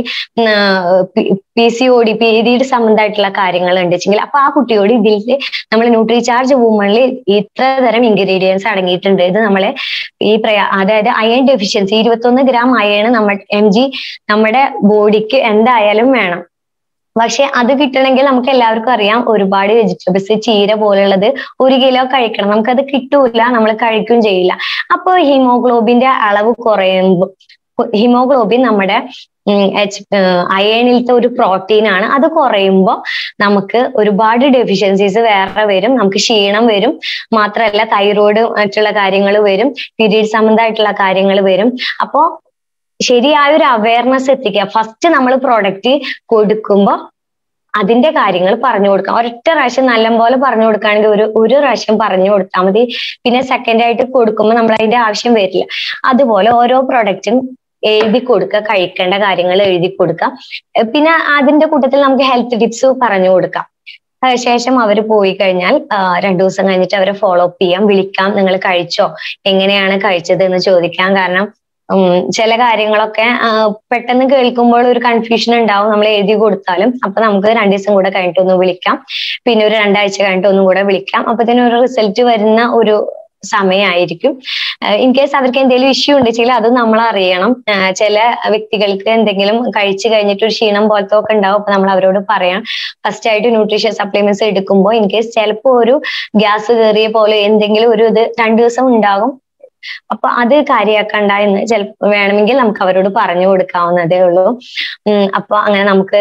P C O D period സംബന്ധമായിട്ടുള്ള കാര്യങ്ങൾ ഉണ്ടെച്ചെങ്കിൽ അപ്പൊ ആ കുട്ടിയോട് ഇതിൽ നമ്മൾ ന്യൂട്രിചാർജ് വുമണിൽ ഇത്ര തരം ഇൻഗ്രീഡിയൻസ് അടങ്ങിയിട്ടുണ്ട് ഇത് നമ്മളെ ഈ പ്രയാ അതായത് അയൺ ഡെഫിഷ്യൻസി ഇരുപത്തൊന്ന് ഗ്രാം അയൺ നമ്മൾ എം ജി നമ്മുടെ ബോഡിക്ക് എന്തായാലും വേണം പക്ഷെ അത് കിട്ടണമെങ്കിൽ നമുക്ക് എല്ലാവർക്കും അറിയാം ഒരുപാട് വെജിറ്റബിൾസ് ചീര പോലുള്ളത് ഒരു കിലോ കഴിക്കണം നമുക്കത് കിട്ടൂല നമ്മൾ കഴിക്കുകയും ചെയ്യില്ല അപ്പോൾ ഹീമോഗ്ലോബിന്റെ അളവ് കുറയുമ്പോൾ ഹിമോഗ്ലോബിൻ നമ്മുടെ എച്ച് അയണിലത്തെ ഒരു പ്രോട്ടീൻ ആണ് അത് കുറയുമ്പോൾ നമുക്ക് ഒരുപാട് ഡെഫിഷ്യൻസീസ് വേറെ വരും നമുക്ക് ക്ഷീണം വരും മാത്രമല്ല തൈറോയ്ഡ് മറ്റുള്ള കാര്യങ്ങൾ വരും പീരീഡ് സംബന്ധമായിട്ടുള്ള കാര്യങ്ങൾ വരും അപ്പോ ശരിയായ ഒരു അവയർനെസ് എത്തിക്കുക ഫസ്റ്റ് നമ്മൾ പ്രോഡക്റ്റ് കൊടുക്കുമ്പോൾ അതിന്റെ കാര്യങ്ങൾ പറഞ്ഞു കൊടുക്കാം ഒരൊറ്റ പ്രാവശ്യം നല്ലപോലെ പറഞ്ഞു കൊടുക്കുകയാണെങ്കിൽ ഒരു ഒരു പ്രാവശ്യം പറഞ്ഞു കൊടുത്താൽ മതി പിന്നെ സെക്കൻഡ് ആയിട്ട് കൊടുക്കുമ്പോൾ നമ്മൾ അതിന്റെ ആവശ്യം വരില്ല അതുപോലെ ഓരോ പ്രോഡക്റ്റും എഴുതി കൊടുക്കുക കഴിക്കേണ്ട കാര്യങ്ങൾ എഴുതി കൊടുക്കാം പിന്നെ അതിന്റെ കൂട്ടത്തിൽ നമുക്ക് ഹെൽത്ത് ടിപ്സ് പറഞ്ഞു കൊടുക്കാം ശേഷം അവർ പോയി കഴിഞ്ഞാൽ രണ്ടു ദിവസം കഴിഞ്ഞിട്ട് അവരെ ഫോളോ അപ്പ് ചെയ്യാം വിളിക്കാം നിങ്ങൾ കഴിച്ചോ എങ്ങനെയാണ് കഴിച്ചത് എന്ന് ചോദിക്കാം കാരണം ചില കാര്യങ്ങളൊക്കെ പെട്ടെന്ന് കേൾക്കുമ്പോൾ ഒരു കൺഫ്യൂഷൻ ഉണ്ടാവും നമ്മൾ എഴുതി കൊടുത്താലും അപ്പൊ നമുക്ക് രണ്ടു ദിവസം കൂടെ കഴിഞ്ഞിട്ട് ഒന്ന് വിളിക്കാം പിന്നെ ഒരു രണ്ടാഴ്ച കഴിഞ്ഞിട്ട് ഒന്നും കൂടെ വിളിക്കാം അപ്പത്തേനും ഒരു റിസൾട്ട് വരുന്ന ഒരു സമയമായിരിക്കും ഇൻ കേസ് അവർക്ക് എന്തെങ്കിലും ഇഷ്യൂ ഉണ്ടെങ്കിൽ അത് നമ്മൾ അറിയണം ചില വ്യക്തികൾക്ക് എന്തെങ്കിലും കഴിച്ചു കഴിഞ്ഞിട്ട് ഒരു ക്ഷീണം പോലത്തെ ഒക്കെ ഉണ്ടാവും അപ്പൊ നമ്മൾ അവരോട് പറയാം ഫസ്റ്റ് ആയിട്ട് ന്യൂട്രീഷൻ സപ്ലിമെന്റ്സ് എടുക്കുമ്പോൾ ഇൻ കേസ് ചിലപ്പോൾ ഒരു ഗ്യാസ് കയറിയ പോലെ എന്തെങ്കിലും ഒരു ഇത് രണ്ടു ദിവസം ഉണ്ടാകും അപ്പൊ അത് കാര്യാക്കണ്ട എന്ന് ചിലപ്പോൾ വേണമെങ്കിൽ നമുക്ക് അവരോട് പറഞ്ഞു കൊടുക്കാവുന്നതേ ഉള്ളൂ ഉം അപ്പൊ അങ്ങനെ നമുക്ക്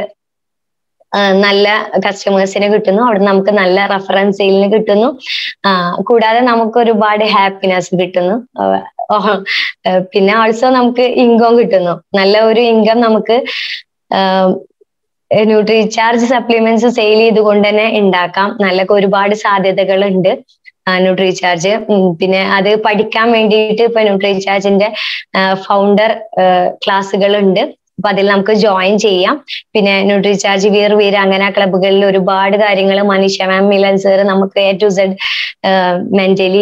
നല്ല കസ്റ്റമേഴ്സിനെ കിട്ടുന്നു അവിടെ നമുക്ക് നല്ല റെഫറൻസ് സെയിലിന് കിട്ടുന്നു കൂടാതെ നമുക്ക് ഒരുപാട് ഹാപ്പിനെസ് കിട്ടുന്നു പിന്നെ ഓൾസോ നമുക്ക് ഇൻകം കിട്ടുന്നു നല്ല ഒരു ഇൻകം നമുക്ക് ന്യൂട്രി ചാർജ് സപ്ലിമെന്റ്സ് സെയിൽ ചെയ്തുകൊണ്ട് തന്നെ ഉണ്ടാക്കാം നല്ല ഒരുപാട് സാധ്യതകൾ ഉണ്ട് ന്യൂട്രി ചാർജ് പിന്നെ അത് പഠിക്കാൻ വേണ്ടിയിട്ട് ഇപ്പൊ ന്യൂട്രി ചാർജിന്റെ ഫൗണ്ടർ ക്ലാസ്സുകൾ ഉണ്ട് അപ്പൊ അതിൽ നമുക്ക് ജോയിൻ ചെയ്യാം പിന്നെ ന്യൂട്രി ചാർജ് വീർ വീർ അങ്ങനെ ക്ലബുകളിൽ ഒരുപാട് കാര്യങ്ങൾ മനീഷ മാം മിലൻ സർ നമുക്ക് A to Z mentally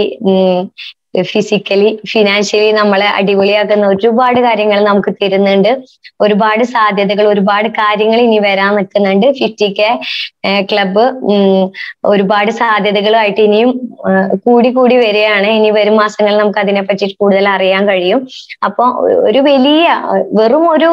physically financially നമ്മളെ അടിപൊളിയാക്കുന്ന ഒരുപാട് കാര്യങ്ങൾ നമുക്ക് തരുന്നുണ്ട് ഒരുപാട് സാധ്യതകൾ ഒരുപാട് കാര്യങ്ങൾ ഇനി വരാൻ നിൽക്കുന്നുണ്ട് ഫിഫ്റ്റി കെ ക്ലബ്ബ് ഒരുപാട് സാധ്യതകളുമായിട്ട് ഇനിയും കൂടി കൂടി വരികയാണ് ഇനി വരും മാസങ്ങളിൽ നമുക്ക് അതിനെ പറ്റി കൂടുതൽ അറിയാൻ കഴിയും അപ്പൊ ഒരു വലിയ വെറും ഒരു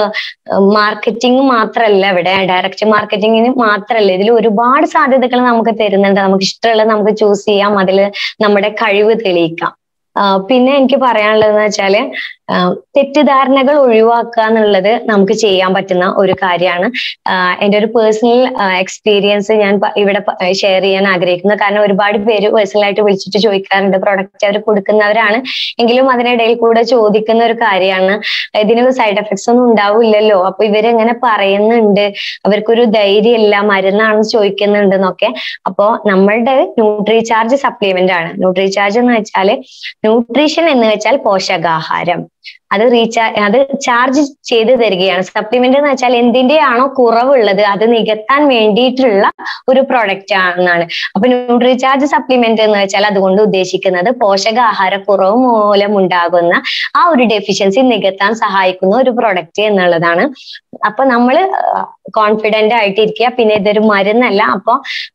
മാർക്കറ്റിംഗ് മാത്രമല്ല ഇവിടെ ഡയറക്റ്റ് മാർക്കറ്റിംഗിന് മാത്രമല്ല ഇതിൽ ഒരുപാട് സാധ്യതകൾ നമുക്ക് തരുന്നുണ്ട് നമുക്ക് ഇഷ്ടമുള്ളത് നമുക്ക് ചൂസ് ചെയ്യാം അതിൽ നമ്മുടെ കഴിവ് തെളിയിക്കാം പിന്നെ എനിക്ക് പറയാനുള്ളതെന്ന് വെച്ചാല് തെറ്റിദ്ധാരണകൾ ഒഴിവാക്കുക എന്നുള്ളത് നമുക്ക് ചെയ്യാൻ പറ്റുന്ന ഒരു കാര്യമാണ് എൻ്റെ ഒരു പേഴ്സണൽ എക്സ്പീരിയൻസ് ഞാൻ ഇവിടെ ഷെയർ ചെയ്യാൻ ആഗ്രഹിക്കുന്നു കാരണം ഒരുപാട് പേര് പേഴ്സണലായിട്ട് വിളിച്ചിട്ട് ചോദിക്കാറുണ്ട് പ്രൊഡക്റ്റ് അവർ കൊടുക്കുന്നവരാണ് എങ്കിലും അതിനിടയിൽ കൂടെ ചോദിക്കുന്ന ഒരു കാര്യമാണ് ഇതിന് സൈഡ് എഫക്ട്സ് ഒന്നും ഉണ്ടാവില്ലല്ലോ അപ്പൊ ഇവരെങ്ങനെ പറയുന്നുണ്ട് അവർക്കൊരു ധൈര്യമില്ല മരുന്നാണെന്ന് ചോദിക്കുന്നുണ്ട് എന്നൊക്കെ അപ്പോ നമ്മളുടെ ന്യൂട്രി ചാർജ് സപ്ലിമെന്റ് ആണ് ന്യൂട്രി ചാർജ് എന്ന് വെച്ചാൽ ന്യൂട്രീഷൻ എന്ന് വെച്ചാൽ പോഷകാഹാരം അത് റീചാർജ് അത് ചാർജ് ചെയ്ത് തരികയാണ് സപ്ലിമെന്റ് എന്ന് വെച്ചാൽ എന്തിന്റെയാണോ കുറവുള്ളത് അത് നികത്താൻ വേണ്ടിയിട്ടുള്ള ഒരു പ്രൊഡക്റ്റ് ആണെന്നാണ് അപ്പൊ ന്യൂട്രിചാർജ് സപ്ലിമെന്റ് എന്ന് വെച്ചാൽ അതുകൊണ്ട് ഉദ്ദേശിക്കുന്നത് പോഷകാഹാര കുറവ് മൂലം ഉണ്ടാകുന്ന ആ ഒരു ഡെഫിഷ്യൻസി നികത്താൻ സഹായിക്കുന്ന ഒരു പ്രൊഡക്റ്റ് എന്നുള്ളതാണ് അപ്പൊ നമ്മൾ കോൺഫിഡന്റ് ആയിട്ടിരിക്കുക പിന്നെ ഇതൊരു മരുന്നല്ല അപ്പൊ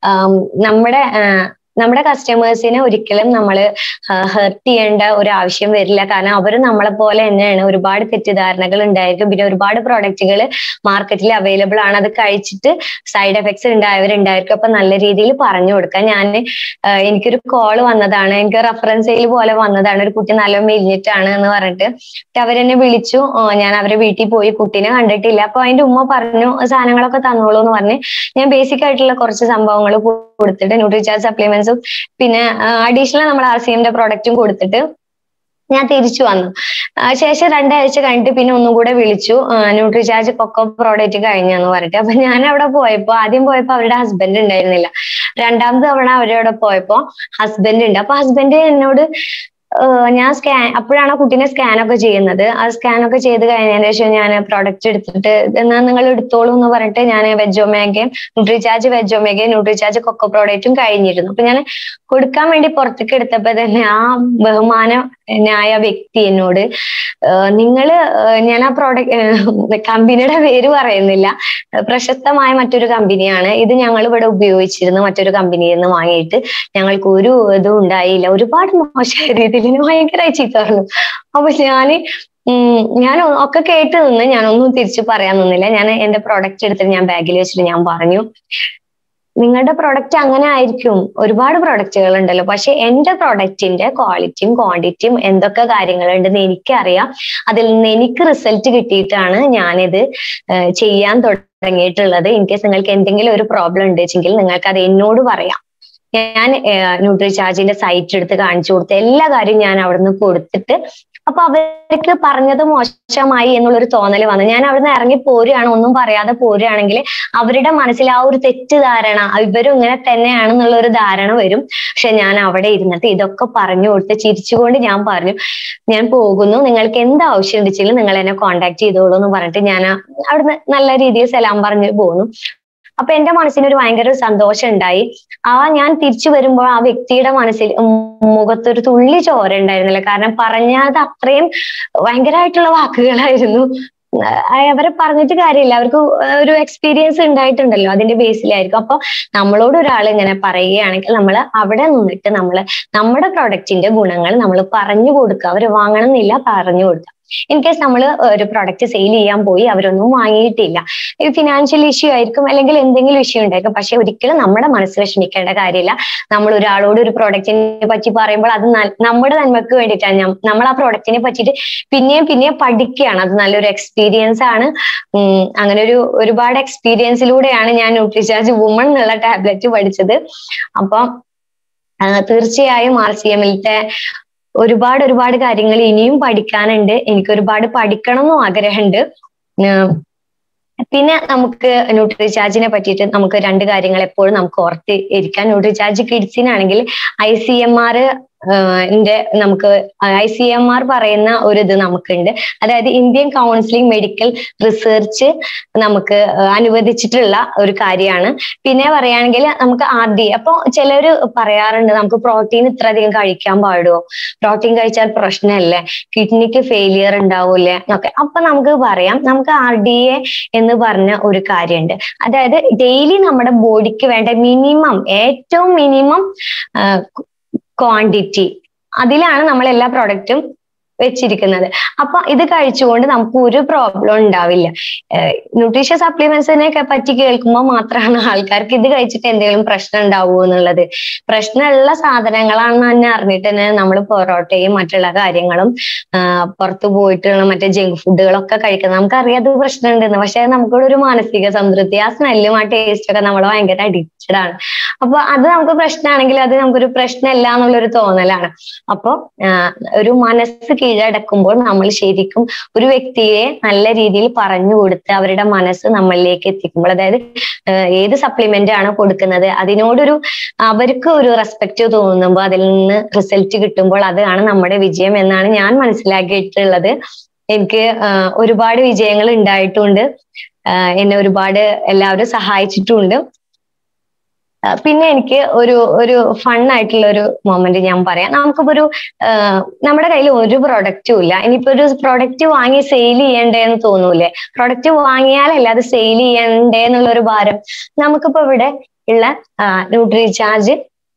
നമ്മുടെ നമ്മുടെ കസ്റ്റമേഴ്സിനെ ഒരിക്കലും നമ്മൾ ഹെർട്ട് ചെയ്യേണ്ട ഒരു ആവശ്യം വരില്ല കാരണം അവർ നമ്മളെ പോലെ തന്നെയാണ് ഒരുപാട് തെറ്റിദ്ധാരണകൾ ഉണ്ടായിരിക്കും പിന്നെ ഒരുപാട് പ്രോഡക്റ്റുകൾ മാർക്കറ്റിൽ അവൈലബിൾ ആണ് അത് കഴിച്ചിട്ട് സൈഡ് എഫക്ട്സ് ഉണ്ടായവരുണ്ടായിരിക്കും അപ്പൊ നല്ല രീതിയിൽ പറഞ്ഞു കൊടുക്കാം ഞാൻ എനിക്കൊരു കോൾ വന്നതാണ് എനിക്ക് റെഫറൻസ് സെയിൽ പോലെ വന്നതാണ് ഒരു കുട്ടി നല്ല മെലിഞ്ഞിട്ടാണ് എന്ന് പറഞ്ഞിട്ട് അവരെന്നെ വിളിച്ചു ഞാൻ അവരെ വീട്ടിൽ പോയി കുട്ടീനെ കണ്ടിട്ടില്ല അപ്പൊ അതിന്റെ ഉമ്മ പറഞ്ഞു സാധനങ്ങളൊക്കെ തന്നോളൂ എന്ന് പറഞ്ഞ് ഞാൻ ബേസിക് ആയിട്ടുള്ള കുറച്ച് സംഭവങ്ങൾ കൊടുത്തിട്ട് ന്യൂട്രിചാർജ് സപ്ലിമെന്റ്സും പിന്നെ അഡീഷണൽ നമ്മൾ ആർ സി എമ്മിന്റെ പ്രോഡക്റ്റും കൊടുത്തിട്ട് ഞാൻ തിരിച്ചു വന്നു ശേഷം രണ്ടാഴ്ച കഴിഞ്ഞിട്ട് പിന്നെ ഒന്നും കൂടെ വിളിച്ചു ന്യൂട്രിചാർജ് കൊക്കോ പ്രോഡക്റ്റ് കഴിഞ്ഞെന്ന് പറഞ്ഞിട്ട് അപ്പൊ ഞാൻ അവിടെ പോയപ്പോ ആദ്യം പോയപ്പോ അവരുടെ ഹസ്ബൻഡ് ഉണ്ടായിരുന്നില്ല രണ്ടാമത് തവണ അവരവിടെ പോയപ്പോ ഹസ്ബൻഡ് ഉണ്ട് അപ്പൊ ഹസ്ബൻഡ് എന്നോട് ഞാൻ സ്കാൻ അപ്പോഴാണ് കുട്ടീനെ സ്കാൻ ഒക്കെ ചെയ്യുന്നത് ആ സ്കാൻ ഒക്കെ ചെയ്ത് കഴിഞ്ഞതിന് ശേഷം ഞാൻ പ്രോഡക്റ്റ് എടുത്തിട്ട് എന്നാ നിങ്ങൾ എടുത്തോളൂ എന്ന് പറഞ്ഞിട്ട് ഞാൻ വെജോമേഗയും ന്യൂട്രിചാർജ് വെജോമേഗയും ന്യൂട്രിചാർജ് കൊക്കോ പ്രോഡക്റ്റും കഴിഞ്ഞിരുന്നു അപ്പൊ ഞാൻ കൊടുക്കാൻ വേണ്ടി പുറത്തേക്ക് എടുത്തപ്പോ തന്നെ ആ ബഹുമാനായ വ്യക്തി എന്നോട് നിങ്ങള് ഞാൻ ആ പ്രോഡക്റ്റ് കമ്പനിയുടെ പേര് പറയുന്നില്ല പ്രശസ്തമായ മറ്റൊരു കമ്പനിയാണ് ഇത് ഞങ്ങൾ ഇവിടെ ഉപയോഗിച്ചിരുന്നു മറ്റൊരു കമ്പനിയിൽ നിന്ന് വാങ്ങിയിട്ട് ഞങ്ങൾക്ക് ഒരു ഇതും ഉണ്ടായില്ല ഒരുപാട് മോശമായ രീതിയിൽ ഭയങ്കരമായി ചീത്ത പറഞ്ഞു അപ്പൊ ഞാന് ഞാൻ ഒക്കെ കേട്ട് നിന്ന് ഞാനൊന്നും തിരിച്ചു പറയാൻ നിന്നില്ല ഞാൻ എന്റെ പ്രോഡക്റ്റ് എടുത്തിട്ട് ഞാൻ ബാഗിൽ വെച്ചിട്ട് ഞാൻ പറഞ്ഞു നിങ്ങളുടെ പ്രൊഡക്റ്റ് അങ്ങനെ ആയിരിക്കും ഒരുപാട് പ്രൊഡക്റ്റുകൾ ഉണ്ടല്ലോ പക്ഷെ എന്റെ പ്രൊഡക്റ്റിന്റെ ക്വാളിറ്റിയും ക്വാണ്ടിറ്റിയും എന്തൊക്കെ കാര്യങ്ങളുണ്ടെന്ന് എനിക്കറിയാം അതിൽ നിന്ന് എനിക്ക് റിസൾട്ട് കിട്ടിയിട്ടാണ് ഞാനിത് ചെയ്യാൻ തുടങ്ങിയിട്ടുള്ളത് ഇൻ കേസ് നിങ്ങൾക്ക് എന്തെങ്കിലും ഒരു പ്രോബ്ലം ഉണ്ടെങ്കിൽ നിങ്ങൾക്ക് അത് എന്നോട് പറയാം ഞാൻ ന്യൂട്രി ചാർജിന്റെ സൈറ്റ് എടുത്ത് കാണിച്ചു കൊടുത്ത് എല്ലാ കാര്യവും ഞാൻ അവിടുന്ന് കൊടുത്തിട്ട് അപ്പൊ അവർക്ക് പറഞ്ഞത് മോശമായി എന്നുള്ളൊരു തോന്നൽ വന്നു ഞാൻ അവിടുന്ന് ഇറങ്ങി പോരുകയാണ് ഒന്നും പറയാതെ പോരുകയാണെങ്കിൽ അവരുടെ മനസ്സിൽ ആ ഒരു തെറ്റിദ്ധാരണ ഇവരും ഇങ്ങനെ തന്നെയാണെന്നുള്ള ഒരു ധാരണ വരും പക്ഷെ ഞാൻ അവിടെ ഇരുന്നിട്ട് ഇതൊക്കെ പറഞ്ഞു കൊടുത്ത് ചിരിച്ചുകൊണ്ട് ഞാൻ പറഞ്ഞു ഞാൻ പോകുന്നു നിങ്ങൾക്ക് എന്ത് ആവശ്യം ഉണ്ടെങ്കിലും നിങ്ങൾ എന്നെ കോണ്ടാക്ട് ചെയ്തോളൂ എന്ന് പറഞ്ഞിട്ട് ഞാൻ അവിടുന്ന് നല്ല രീതിയിൽ സലാം പറഞ്ഞു പോന്നു അപ്പൊ എന്റെ മനസ്സിന് ഒരു ഭയങ്കര സന്തോഷം ഉണ്ടായി ആ ഞാൻ തിരിച്ചു വരുമ്പോൾ ആ വ്യക്തിയുടെ മനസ്സിൽ മുഖത്തൊരു തുള്ളി ചോര ഉണ്ടായിരുന്നില്ല കാരണം പറഞ്ഞത് അത്രയും ഭയങ്കരമായിട്ടുള്ള വാക്കുകളായിരുന്നു അവരെ പറഞ്ഞിട്ട് കാര്യമില്ല അവർക്ക് ഒരു എക്സ്പീരിയൻസ് ഉണ്ടായിട്ടുണ്ടല്ലോ അതിന്റെ ബേസിലായിരിക്കും അപ്പൊ നമ്മളോട് ഒരാൾ ഇങ്ങനെ പറയുകയാണെങ്കിൽ നമ്മൾ അവിടെ നിന്നിട്ട് നമ്മൾ നമ്മുടെ പ്രൊഡക്റ്റിന്റെ ഗുണങ്ങൾ നമ്മൾ പറഞ്ഞു കൊടുക്കുക അവർ വാങ്ങണം എന്നില്ല പറഞ്ഞു കൊടുക്കുക ഇൻ കേസ് നമ്മൾ ഒരു പ്രൊഡക്റ്റ് സെയിൽ ചെയ്യാൻ പോയി അവരൊന്നും വാങ്ങിയിട്ടില്ല ഫിനാൻഷ്യൽ ഇഷ്യൂ ആയിരിക്കും അല്ലെങ്കിൽ എന്തെങ്കിലും ഇഷ്യൂ ഉണ്ടായിരിക്കും പക്ഷെ ഒരിക്കലും നമ്മുടെ മനസ്സ് വിഷമിക്കേണ്ട കാര്യമില്ല നമ്മൾ ഒരാളോട് ഒരു പ്രൊഡക്റ്റിനെ പറ്റി പറയുമ്പോൾ അത് നമ്മുടെ നന്മക്ക് വേണ്ടിയിട്ടാണ് നമ്മൾ ആ പ്രൊഡക്റ്റിനെ പറ്റിയിട്ട് പിന്നെയും പിന്നെയും പഠിക്കുകയാണ് അത് നല്ലൊരു എക്സ്പീരിയൻസ് ആണ് അങ്ങനെ ഒരു ഒരുപാട് എക്സ്പീരിയൻസിലൂടെയാണ് ഞാൻ ന്യൂട്രിചാർജ് വുമൺ എന്നുള്ള ടാബ്ലറ്റ് പഠിച്ചത് അപ്പം തീർച്ചയായും ആർ സി എമ്മിലത്തെ ഒരുപാട് ഒരുപാട് കാര്യങ്ങൾ ഇനിയും പഠിക്കാനുണ്ട് എനിക്ക് ഒരുപാട് പഠിക്കണം എന്നും ആഗ്രഹമുണ്ട് പിന്നെ നമുക്ക് ന്യൂട്രിചാർജിനെ പറ്റിയിട്ട് നമുക്ക് രണ്ട് കാര്യങ്ങൾ എപ്പോഴും നമുക്ക് ഓർത്ത് ഇരിക്കാം ന്യൂട്രിചാർജ് കിഡ്സിനാണെങ്കിൽ ഐ സി എം ആർ ന്റെ നമുക്ക് ഐ സി എം ആർ പറയുന്ന ഒരു ഇത് നമുക്കുണ്ട് അതായത് ഇന്ത്യൻ കൗൺസിലിംഗ് മെഡിക്കൽ റിസർച്ച് നമുക്ക് അനുവദിച്ചിട്ടുള്ള ഒരു കാര്യമാണ് പിന്നെ പറയുകയാണെങ്കിൽ നമുക്ക് ആർ ഡി അപ്പൊ ചിലര് പറയാറുണ്ട് നമുക്ക് പ്രോട്ടീൻ ഇത്ര അധികം കഴിക്കാൻ പാടുമോ പ്രോട്ടീൻ കഴിച്ചാൽ പ്രശ്നമല്ലേ കിഡ്നിക്ക് ഫെയിലിയർ ഉണ്ടാവൂലേ എന്നൊക്കെ അപ്പൊ നമുക്ക് പറയാം നമുക്ക് ആർ ഡി എ എന്ന് പറഞ്ഞ ഒരു കാര്യമുണ്ട് അതായത് ഡെയിലി നമ്മുടെ ബോഡിക്ക് വേണ്ട മിനിമം ഏറ്റവും മിനിമം ക്വാണ്ടിറ്റി അതിലാണ് നമ്മൾ എല്ലാ പ്രൊഡക്റ്റും വെച്ചിരിക്കുന്നത് അപ്പൊ ഇത് കഴിച്ചുകൊണ്ട് നമുക്ക് ഒരു പ്രോബ്ലം ഉണ്ടാവില്ല ന്യൂട്രീഷൻ സപ്ലിമെന്റ്സിനെ പറ്റി കേൾക്കുമ്പോൾ മാത്രമാണ് ആൾക്കാർക്ക് ഇത് കഴിച്ചിട്ട് എന്തെങ്കിലും പ്രശ്നം ഉണ്ടാവുമോ എന്നുള്ളത് പ്രശ്നമുള്ള സാധനങ്ങളാണെന്ന് തന്നെ അറിഞ്ഞിട്ട് തന്നെ നമ്മൾ പൊറോട്ടയും മറ്റുള്ള കാര്യങ്ങളും പുറത്തു പോയിട്ടുള്ള മറ്റേ ജങ്ക് ഫുഡുകളൊക്കെ കഴിക്കുന്നത് നമുക്കറിയാം അത് പ്രശ്നമുണ്ടെന്ന് പക്ഷെ നമുക്കിവിടെ ഒരു മാനസിക സംതൃപ്തി ആ സ്മെല്ലും ആ ടേസ്റ്റ് ഒക്കെ നമ്മൾ ഭയങ്കര അഡിക്റ്റഡ് ആണ് അപ്പൊ അത് നമുക്ക് പ്രശ്നമാണെങ്കിൽ അത് നമുക്കൊരു പ്രശ്നമല്ല എന്നുള്ളൊരു തോന്നലാണ് അപ്പൊ ഒരു മനസ്സ് കീഴടക്കുമ്പോൾ നമ്മൾ ശരിക്കും ഒരു വ്യക്തിയെ നല്ല രീതിയിൽ പറഞ്ഞു കൊടുത്ത് അവരുടെ മനസ്സ് നമ്മളിലേക്ക് എത്തിക്കുമ്പോൾ അതായത് ഏത് സപ്ലിമെന്റ് ആണ് കൊടുക്കുന്നത് അതിനോടൊരു അവർക്ക് ഒരു റെസ്പെക്ട് തോന്നുമ്പോൾ അതിൽ നിന്ന് റിസൾട്ട് കിട്ടുമ്പോൾ അതാണ് നമ്മുടെ വിജയം എന്നാണ് ഞാൻ മനസ്സിലാക്കിയിട്ടുള്ളത് എനിക്ക് ഒരുപാട് വിജയങ്ങൾ ഉണ്ടായിട്ടുണ്ട് എന്നെ ഒരുപാട് എല്ലാവരും സഹായിച്ചിട്ടുണ്ട് പിന്നെ എനിക്ക് ഒരു ഒരു ഫൺ ആയിട്ടുള്ള ഒരു മൊമെന്റ് ഞാൻ പറയാം നമുക്കിപ്പോ ഒരു നമ്മുടെ കയ്യിൽ ഒരു പ്രൊഡക്റ്റും ഇല്ല ഇനിയിപ്പോ ഒരു പ്രൊഡക്റ്റ് വാങ്ങി സെയിൽ ചെയ്യണ്ടേന്ന് തോന്നൂലേ പ്രൊഡക്റ്റ് വാങ്ങിയാലല്ല അത് സെയിൽ ചെയ്യണ്ടേ എന്നുള്ള ഒരു ഭാരം നമുക്കിപ്പോ ഇവിടെ ഉള്ള Nutricharge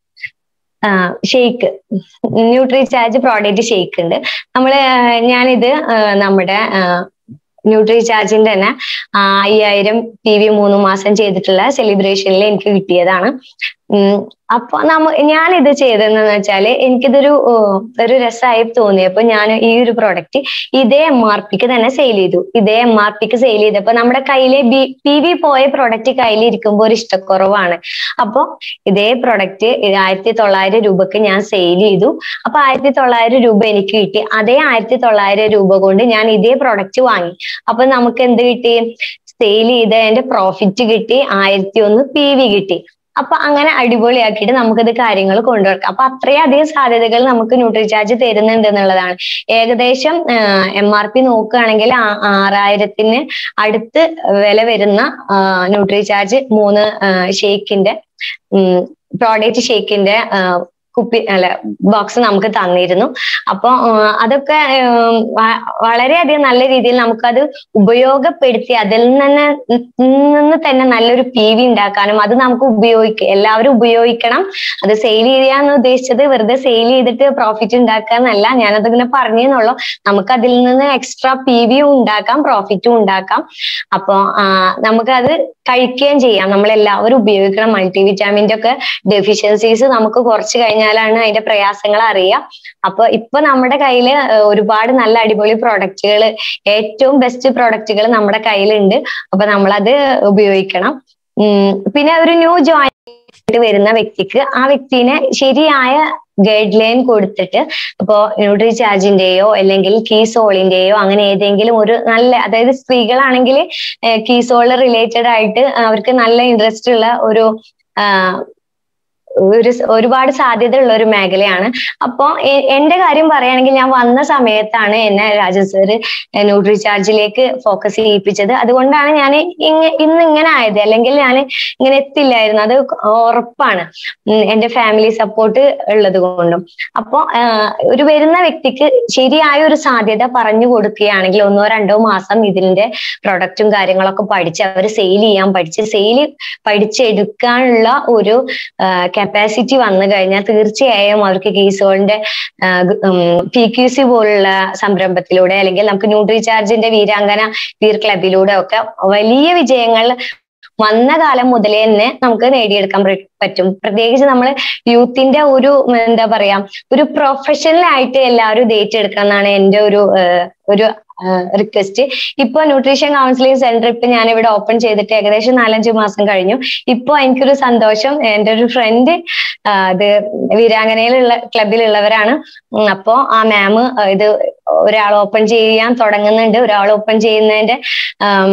shake Nutricharge product shake ഉണ്ട് നമ്മള് ഞാനിത് നമ്മുടെ ന്യൂട്രി ചാർജിന്റെ തന്നെ അയ്യായിരം പി വി മൂന്ന് മാസം ചെയ്തിട്ടുള്ള സെലിബ്രേഷനിൽ എനിക്ക് കിട്ടിയതാണ് അപ്പൊ നമ്മ ഞാൻ ഇത് ചെയ്തതെന്ന് വെച്ചാല് എനിക്കിതൊരു ഒരു രസമായി തോന്നിയപ്പോ ഞാൻ ഈ ഒരു പ്രൊഡക്റ്റ് ഇതേ എം ആർ പിക്ക് തന്നെ സെയിൽ ചെയ്തു ഇതേ എം ആർ പിക്ക് സെയിൽ ചെയ്തപ്പോ നമ്മുടെ കയ്യിലെ ബി പി വി പോയ പ്രൊഡക്റ്റ് കയ്യിൽ ഇരിക്കുമ്പോൾ ഒരു ഇഷ്ടക്കുറവാണ് അപ്പൊ ഇതേ പ്രൊഡക്റ്റ് ആയിരത്തി തൊള്ളായിരം രൂപക്ക് ഞാൻ സെയിൽ ചെയ്തു അപ്പൊ ആയിരത്തി തൊള്ളായിരം രൂപ എനിക്ക് കിട്ടി അതേ ആയിരത്തി തൊള്ളായിരം രൂപ കൊണ്ട് ഞാൻ ഇതേ പ്രൊഡക്റ്റ് വാങ്ങി അപ്പൊ നമുക്ക് എന്ത് കിട്ടി സെയിൽ ചെയ്തതിന്റെ പ്രോഫിറ്റ് കിട്ടി ആയിരത്തി ഒന്ന് പി വി കിട്ടി അപ്പൊ അങ്ങനെ അടിപൊളിയാക്കിയിട്ട് നമുക്കിത് കാര്യങ്ങൾ കൊണ്ടുവരാം അപ്പൊ അത്രയധികം സാധ്യതകൾ നമുക്ക് ന്യൂട്രിചാർജ് തരുന്നുണ്ട് എന്നുള്ളതാണ് ഏകദേശം എം ആർ പി നോക്കുകയാണെങ്കിൽ ആറായിരത്തിന് അടുത്ത് വില വരുന്ന ന്യൂട്രിചാർജ് മൂന്ന് ഷേക്കിന്റെ പ്രോഡക്റ്റ് ഷേക്കിന്റെ കുപ്പി അല്ല ബോക്സ് നമുക്ക് തന്നിരുന്നു അപ്പൊ അതൊക്കെ വളരെയധികം നല്ല രീതിയിൽ നമുക്കത് ഉപയോഗപ്പെടുത്തി അതിൽ നിന്ന് നിന്ന് തന്നെ നല്ലൊരു പി വി ഉണ്ടാക്കാനും അത് നമുക്ക് ഉപയോഗിക്കാം എല്ലാവരും ഉപയോഗിക്കണം അത് സെയിൽ ചെയ്യാന്ന് ഉദ്ദേശിച്ചത് വെറുതെ സെയിൽ ചെയ്തിട്ട് പ്രോഫിറ്റ് ഉണ്ടാക്കാന്നല്ല ഞാനതിങ്ങനെ പറഞ്ഞെന്നുള്ളൂ നമുക്ക് അതിൽ നിന്ന് എക്സ്ട്രാ പി വിയും ഉണ്ടാക്കാം പ്രോഫിറ്റും ഉണ്ടാക്കാം അപ്പൊ നമുക്കത് കഴിക്കുകയും ചെയ്യാം നമ്മൾ എല്ലാവരും ഉപയോഗിക്കണം മൾട്ടി വിറ്റാമിൻ്റെ ഒക്കെ ഡെഫിഷ്യൻസീസ് നമുക്ക് കുറച്ച് കഴിഞ്ഞാലാണ് അതിന്റെ പ്രയാസങ്ങൾ അറിയാം അപ്പൊ ഇപ്പൊ നമ്മുടെ കയ്യിൽ ഒരുപാട് നല്ല അടിപൊളി പ്രൊഡക്റ്റുകൾ ഏറ്റവും ബെസ്റ്റ് പ്രൊഡക്റ്റുകൾ നമ്മുടെ കയ്യിലുണ്ട് അപ്പൊ നമ്മളത് ഉപയോഗിക്കണം ഉം പിന്നെ ഒരു ന്യൂ ജോയിൻ വരുന്ന വ്യക്തിക്ക് ആ വ്യക്തിനെ ശരിയായ ഗൈഡ് ലൈൻ കൊടുത്തിട്ട് ഇപ്പോ ന്യൂട്രി ചാർജിന്റെയോ അല്ലെങ്കിൽ കീസോളിന്റെയോ അങ്ങനെ ഏതെങ്കിലും ഒരു നല്ല അതായത് സ്ത്രീകളാണെങ്കിൽ കീസോൾ റിലേറ്റഡ് ആയിട്ട് അവർക്ക് നല്ല ഇൻട്രസ്റ്റ് ഉള്ള ഒരു ഒരു ഒരുപാട് സാധ്യത ഉള്ള ഒരു മേഖലയാണ് അപ്പോ എന്റെ കാര്യം പറയുകയാണെങ്കിൽ ഞാൻ വന്ന സമയത്താണ് എന്നെ രാജൻ സാറ് ന്യൂട്രി ചാർജിലേക്ക് ഫോക്കസ് ചെയ്യിപ്പിച്ചത് അതുകൊണ്ടാണ് ഞാൻ ഇന്ന് ഇങ്ങനെ ആയത് അല്ലെങ്കിൽ ഞാൻ ഇങ്ങനെ എത്തില്ലായിരുന്നു അത് ഉറപ്പാണ് എന്റെ ഫാമിലി സപ്പോർട്ട് ഉള്ളത് കൊണ്ടും അപ്പോ ഒരു വരുന്ന വ്യക്തിക്ക് ശരിയായ ഒരു സാധ്യത പറഞ്ഞു കൊടുക്കുകയാണെങ്കിൽ ഒന്നോ രണ്ടോ മാസം ഇതിന്റെ പ്രൊഡക്റ്റും കാര്യങ്ങളൊക്കെ പഠിച്ച് അവർ സെയിൽ ചെയ്യാൻ പഠിച്ച് സെയിൽ പഠിച്ചെടുക്കാനുള്ള ഒരു കപ്പാസിറ്റി വന്നു കഴിഞ്ഞാൽ തീർച്ചയായും അവർക്ക് കീസോളിന്റെ പി ക്യു സി പോലുള്ള സംരംഭത്തിലൂടെ അല്ലെങ്കിൽ നമുക്ക് ന്യൂട്രി ചാർജിന്റെ വീരാങ്കന വീർ ക്ലബിലൂടെ ഒക്കെ വലിയ വിജയങ്ങൾ വന്ന കാലം മുതലേ തന്നെ നമുക്ക് നേടിയെടുക്കാൻ പറ്റും പ്രത്യേകിച്ച് നമ്മൾ യൂത്തിന്റെ ഒരു എന്താ പറയാ ഒരു പ്രൊഫഷണൽ ആയിട്ട് എല്ലാവരും ഇത് ഏറ്റെടുക്കണം എന്നാണ് എൻ്റെ ഒരു ഒരു റിക്വസ്റ്റ് ഇപ്പൊ ന്യൂട്രീഷൻ കൗൺസിലിംഗ് സെന്റർ ഇപ്പൊ ഞാൻ ഇവിടെ ഓപ്പൺ ചെയ്തിട്ട് ഏകദേശം നാലഞ്ച് മാസം കഴിഞ്ഞു ഇപ്പൊ എനിക്കൊരു സന്തോഷം എൻ്റെ ഒരു ഫ്രണ്ട് ഇത് വീരാങ്കനയിലുള്ള ക്ലബിലുള്ളവരാണ് അപ്പോ ആ മാം ഇത് ഒരാൾ ഓപ്പൺ ചെയ്യാൻ തുടങ്ങുന്നുണ്ട് ഒരാൾ ഓപ്പൺ ചെയ്യുന്നതിന്റെ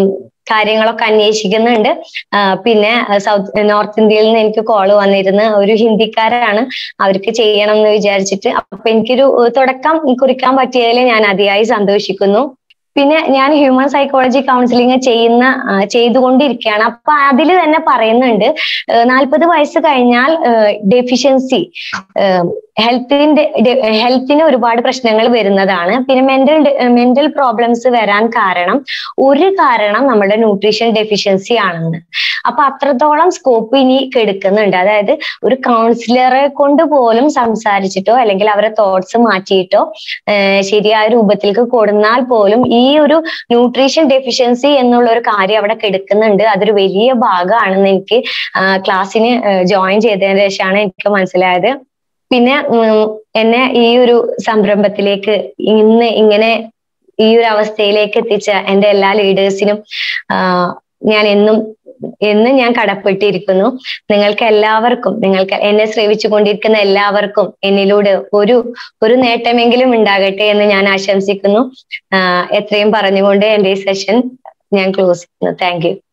കാര്യങ്ങളൊക്കെ അന്വേഷിക്കുന്നുണ്ട് ആ, പിന്നെ സൗത്ത് നോർത്ത് ഇന്ത്യയിൽ നിന്ന് എനിക്ക് കോള് വന്നിരുന്നു ഒരു ഹിന്ദിക്കാരാണ് അവർക്ക് ചെയ്യണം എന്ന് വിചാരിച്ചിട്ട് അപ്പൊ എനിക്കൊരു ഏഹ്, തുടക്കം കുറിക്കാൻ പറ്റിയതിൽ ഞാൻ അതിയായി സന്തോഷിക്കുന്നു പിന്നെ ഞാൻ ഹ്യൂമൻ സൈക്കോളജി കൗൺസിലിംഗ് ചെയ്യുന്ന ആ, ചെയ്തുകൊണ്ടിരിക്കുകയാണ് അപ്പൊ അതിൽ തന്നെ പറയുന്നുണ്ട് നാൽപ്പത് വയസ്സ് കഴിഞ്ഞാൽ ഡെഫിഷ്യൻസി ഹെൽത്തിന്റെ ഹെൽത്തിന് ഒരുപാട് പ്രശ്നങ്ങൾ വരുന്നതാണ് പിന്നെ മെന്റൽ മെന്റൽ പ്രോബ്ലംസ് വരാൻ കാരണം ഒരു കാരണം നമ്മുടെ ന്യൂട്രീഷൻ ഡെഫിഷ്യൻസി ആണെന്ന് അപ്പൊ അത്രത്തോളം സ്കോപ്പ് ഇനി കെടുക്കുന്നുണ്ട് അതായത് ഒരു കൗൺസിലറെ കൊണ്ട് പോലും സംസാരിച്ചിട്ടോ അല്ലെങ്കിൽ അവരെ തോട്ട്സ് മാറ്റിയിട്ടോ ഏഹ് ശരിയായ രൂപത്തിലേക്ക് കൊടുന്നാൽ പോലും ഈ ഒരു ന്യൂട്രീഷൻ ഡെഫിഷ്യൻസി എന്നുള്ള ഒരു കാര്യം അവിടെ കെടുക്കുന്നുണ്ട് അതൊരു വലിയ ഭാഗമാണെന്ന് എനിക്ക് ക്ലാസ്സിന് ജോയിൻ ചെയ്തതിന് ശേഷമാണ് എനിക്ക് മനസ്സിലായത് പിന്നെ ഉം, എന്നെ ഈ ഒരു സംരംഭത്തിലേക്ക് ഇന്ന് ഇങ്ങനെ ഈ ഒരു അവസ്ഥയിലേക്ക് എത്തിച്ച എന്റെ എല്ലാ ലീഡേഴ്സിനും ഞാൻ എന്നും എന്നും ഞാൻ കടപ്പെട്ടിരിക്കുന്നു നിങ്ങൾക്ക് എല്ലാവർക്കും നിങ്ങൾക്ക് എന്നെ ശ്രവിച്ചു കൊണ്ടിരിക്കുന്ന എല്ലാവർക്കും എന്നിലൂടെ ഒരു ഒരു നേട്ടമെങ്കിലും ഉണ്ടാകട്ടെ എന്ന് ഞാൻ ആശംസിക്കുന്നു ആഹ് എത്രയും പറഞ്ഞുകൊണ്ട് എന്റെ ഈ സെഷൻ ഞാൻ ക്ലോസ് ചെയ്യുന്നു താങ്ക് യു